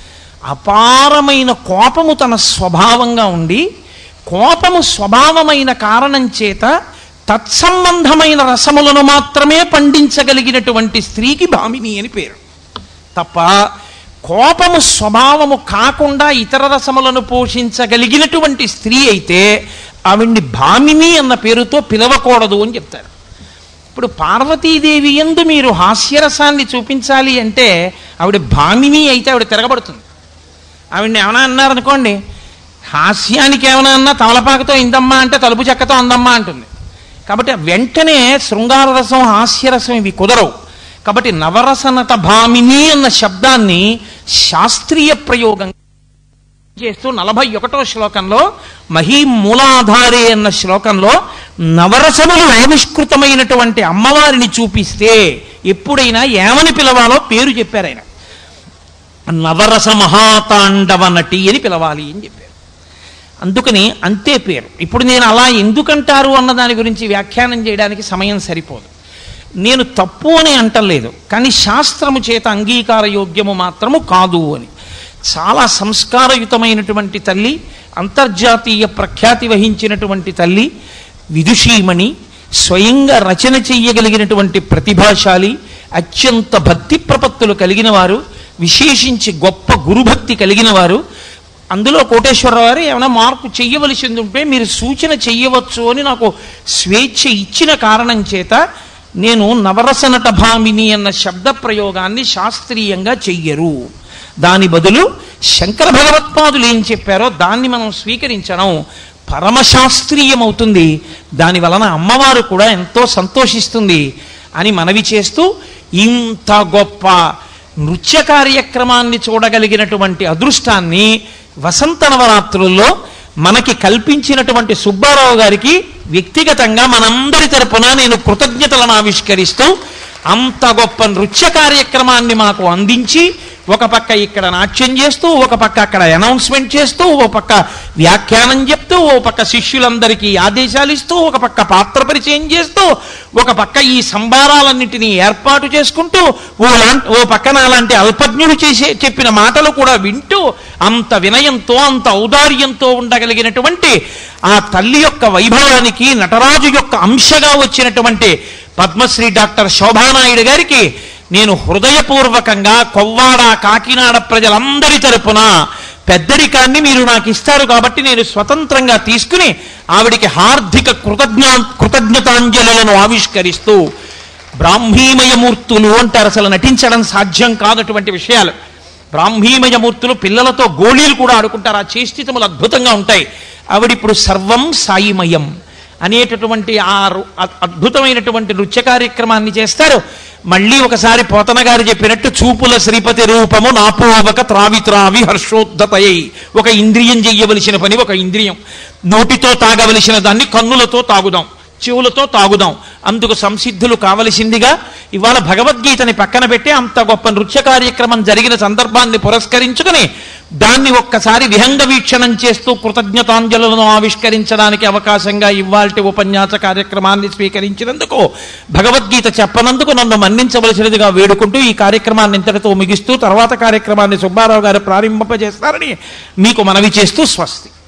అపారమైన కోపము తన స్వభావంగా ఉండి కోపము స్వభావమైన కారణం చేత తత్సంబంధమైన రసములను మాత్రమే పండించగలిగినటువంటి స్త్రీకి భామిని అని పేరు తప్ప కోపము స్వభావము కాకుండా ఇతర రసములను పోషించగలిగినటువంటి స్త్రీ అయితే ఆవిడ్ని భామిని అన్న పేరుతో పిలవకూడదు అని చెప్తారు ఇప్పుడు పార్వతీదేవి ఎందు మీరు హాస్యరసాన్ని చూపించాలి అంటే ఆవిడ భామిని అయితే ఆవిడ తిరగబడుతుంది ఆవిడ్ని ఏమైనా అన్నారనుకోండి హాస్యానికి ఏమైనా అన్నా తమలపాకతో ఇందమ్మా అంటే తలుపు చెక్కతో అందమ్మా అంటుంది కాబట్టి వెంటనే శృంగార రసం హాస్యరసం ఇవి కుదరవు కాబట్టి నవరసనట భామిని అన్న శబ్దాన్ని శాస్త్రీయ ప్రయోగం చేస్తూ నలభై ఒకటో శ్లోకంలో మహీమూలాధారే అన్న శ్లోకంలో నవరసములు ఆవిష్కృతమైనటువంటి అమ్మవారిని చూపిస్తే ఎప్పుడైనా ఏమని పిలవాలో పేరు చెప్పారు ఆయన నవరస మహాతాండవ నటి అని పిలవాలి అని చెప్పారు అందుకని అంతే పేరు ఇప్పుడు నేను అలా ఎందుకంటారు అన్న దాని గురించి వ్యాఖ్యానం చేయడానికి సమయం సరిపోదు నేను తప్పు అని అంటలేదు కానీ శాస్త్రము చేత అంగీకార యోగ్యము మాత్రము కాదు అని చాలా సంస్కారయుతమైనటువంటి తల్లి అంతర్జాతీయ ప్రఖ్యాతి వహించినటువంటి తల్లి విదుషీమణి స్వయంగా రచన చెయ్యగలిగినటువంటి ప్రతిభాశాలి అత్యంత భక్తి ప్రపత్తులు కలిగిన వారు విశేషించి గొప్ప గురుభక్తి కలిగిన వారు అందులో కోటేశ్వరరావు గారు ఏమైనా మార్పు చెయ్యవలసింది ఉంటే మీరు సూచన చెయ్యవచ్చు అని నాకు స్వేచ్ఛ ఇచ్చిన కారణం చేత నేను నవరసనట భామిని అన్న శబ్ద ప్రయోగాన్ని శాస్త్రీయంగా చెయ్యరు దాని బదులు శంకర భగవత్పాదులు ఏం చెప్పారో దాన్ని మనం స్వీకరించడం పరమశాస్త్రీయమవుతుంది దాని వలన అమ్మవారు కూడా ఎంతో సంతోషిస్తుంది అని మనవి చేస్తూ ఇంత గొప్ప నృత్య కార్యక్రమాన్ని చూడగలిగినటువంటి అదృష్టాన్ని వసంత నవరాత్రుల్లో మనకి కల్పించినటువంటి సుబ్బారావు గారికి వ్యక్తిగతంగా మనందరి తరపున నేను కృతజ్ఞతలను ఆవిష్కరిస్తూ అంత గొప్ప నృత్య కార్యక్రమాన్ని మాకు అందించి ఒక పక్క ఇక్కడ నాట్యం చేస్తూ ఒక పక్క అక్కడ అనౌన్స్మెంట్ చేస్తూ ఒక పక్క వ్యాఖ్యానం చెప్తూ ఓ పక్క శిష్యులందరికీ ఆదేశాలు ఇస్తూ ఒక పక్క పాత్ర పరిచయం చేస్తూ ఒక పక్క ఈ సంభారాలన్నింటినీ ఏర్పాటు చేసుకుంటూ ఓ లాంటి ఓ పక్కన అలాంటి అల్పజ్ఞుడు చేసే చెప్పిన మాటలు కూడా వింటూ అంత వినయంతో అంత ఔదార్యంతో ఉండగలిగినటువంటి ఆ తల్లి యొక్క వైభవానికి నటరాజు యొక్క అంశగా వచ్చినటువంటి పద్మశ్రీ డాక్టర్ శోభానాయుడు గారికి నేను హృదయపూర్వకంగా కొవ్వాడ కాకినాడ ప్రజలందరి తరపున పెద్దరికాన్ని మీరు నాకు ఇస్తారు కాబట్టి నేను స్వతంత్రంగా తీసుకుని ఆవిడికి హార్దిక కృతజ్ఞ కృతజ్ఞతాంజలులను ఆవిష్కరిస్తూ బ్రాహ్మీమయమూర్తులు అంటారు అసలు నటించడం సాధ్యం కానటువంటి విషయాలు బ్రాహ్మీమయమూర్తులు పిల్లలతో గోళీలు కూడా ఆడుకుంటారు ఆ చేష్టితములు అద్భుతంగా ఉంటాయి ఆవిడిప్పుడు సర్వం సాయిమయం అనేటటువంటి ఆ రు- అ- అద్భుతమైనటువంటి నృత్య కార్యక్రమాన్ని చేస్తారు మళ్ళీ ఒకసారి పోతన గారు చెప్పినట్టు చూపుల శ్రీపతి రూపము నాపోవక త్రావి త్రావి హర్షోద్ధతయై ఒక ఇంద్రియం చెయ్యవలసిన పని ఒక ఇంద్రియం నోటితో తాగవలసిన దాన్ని కన్నులతో తాగుదాం చెవులతో తాగుదాం అందుకు సంసిద్ధులు కావలసిందిగా ఇవాళ భగవద్గీతని పక్కన పెట్టి అంత గొప్ప నృత్య కార్యక్రమం జరిగిన సందర్భాన్ని పురస్కరించుకుని దాన్ని ఒక్కసారి విహంగ వీక్షణం చేస్తూ కృతజ్ఞతాంజలులను ఆవిష్కరించడానికి అవకాశంగా ఇవాల్టి ఉపన్యాస కార్యక్రమాన్ని స్వీకరించినందుకు భగవద్గీత చెప్పనందుకు నన్ను మన్నించవలసినదిగా వేడుకుంటూ ఈ కార్యక్రమాన్ని ఇంతటితో ముగిస్తూ తర్వాత కార్యక్రమాన్ని సుబ్బారావు గారు ప్రారంభింపజేస్తారని మీకు మనవి చేస్తూ స్వస్తి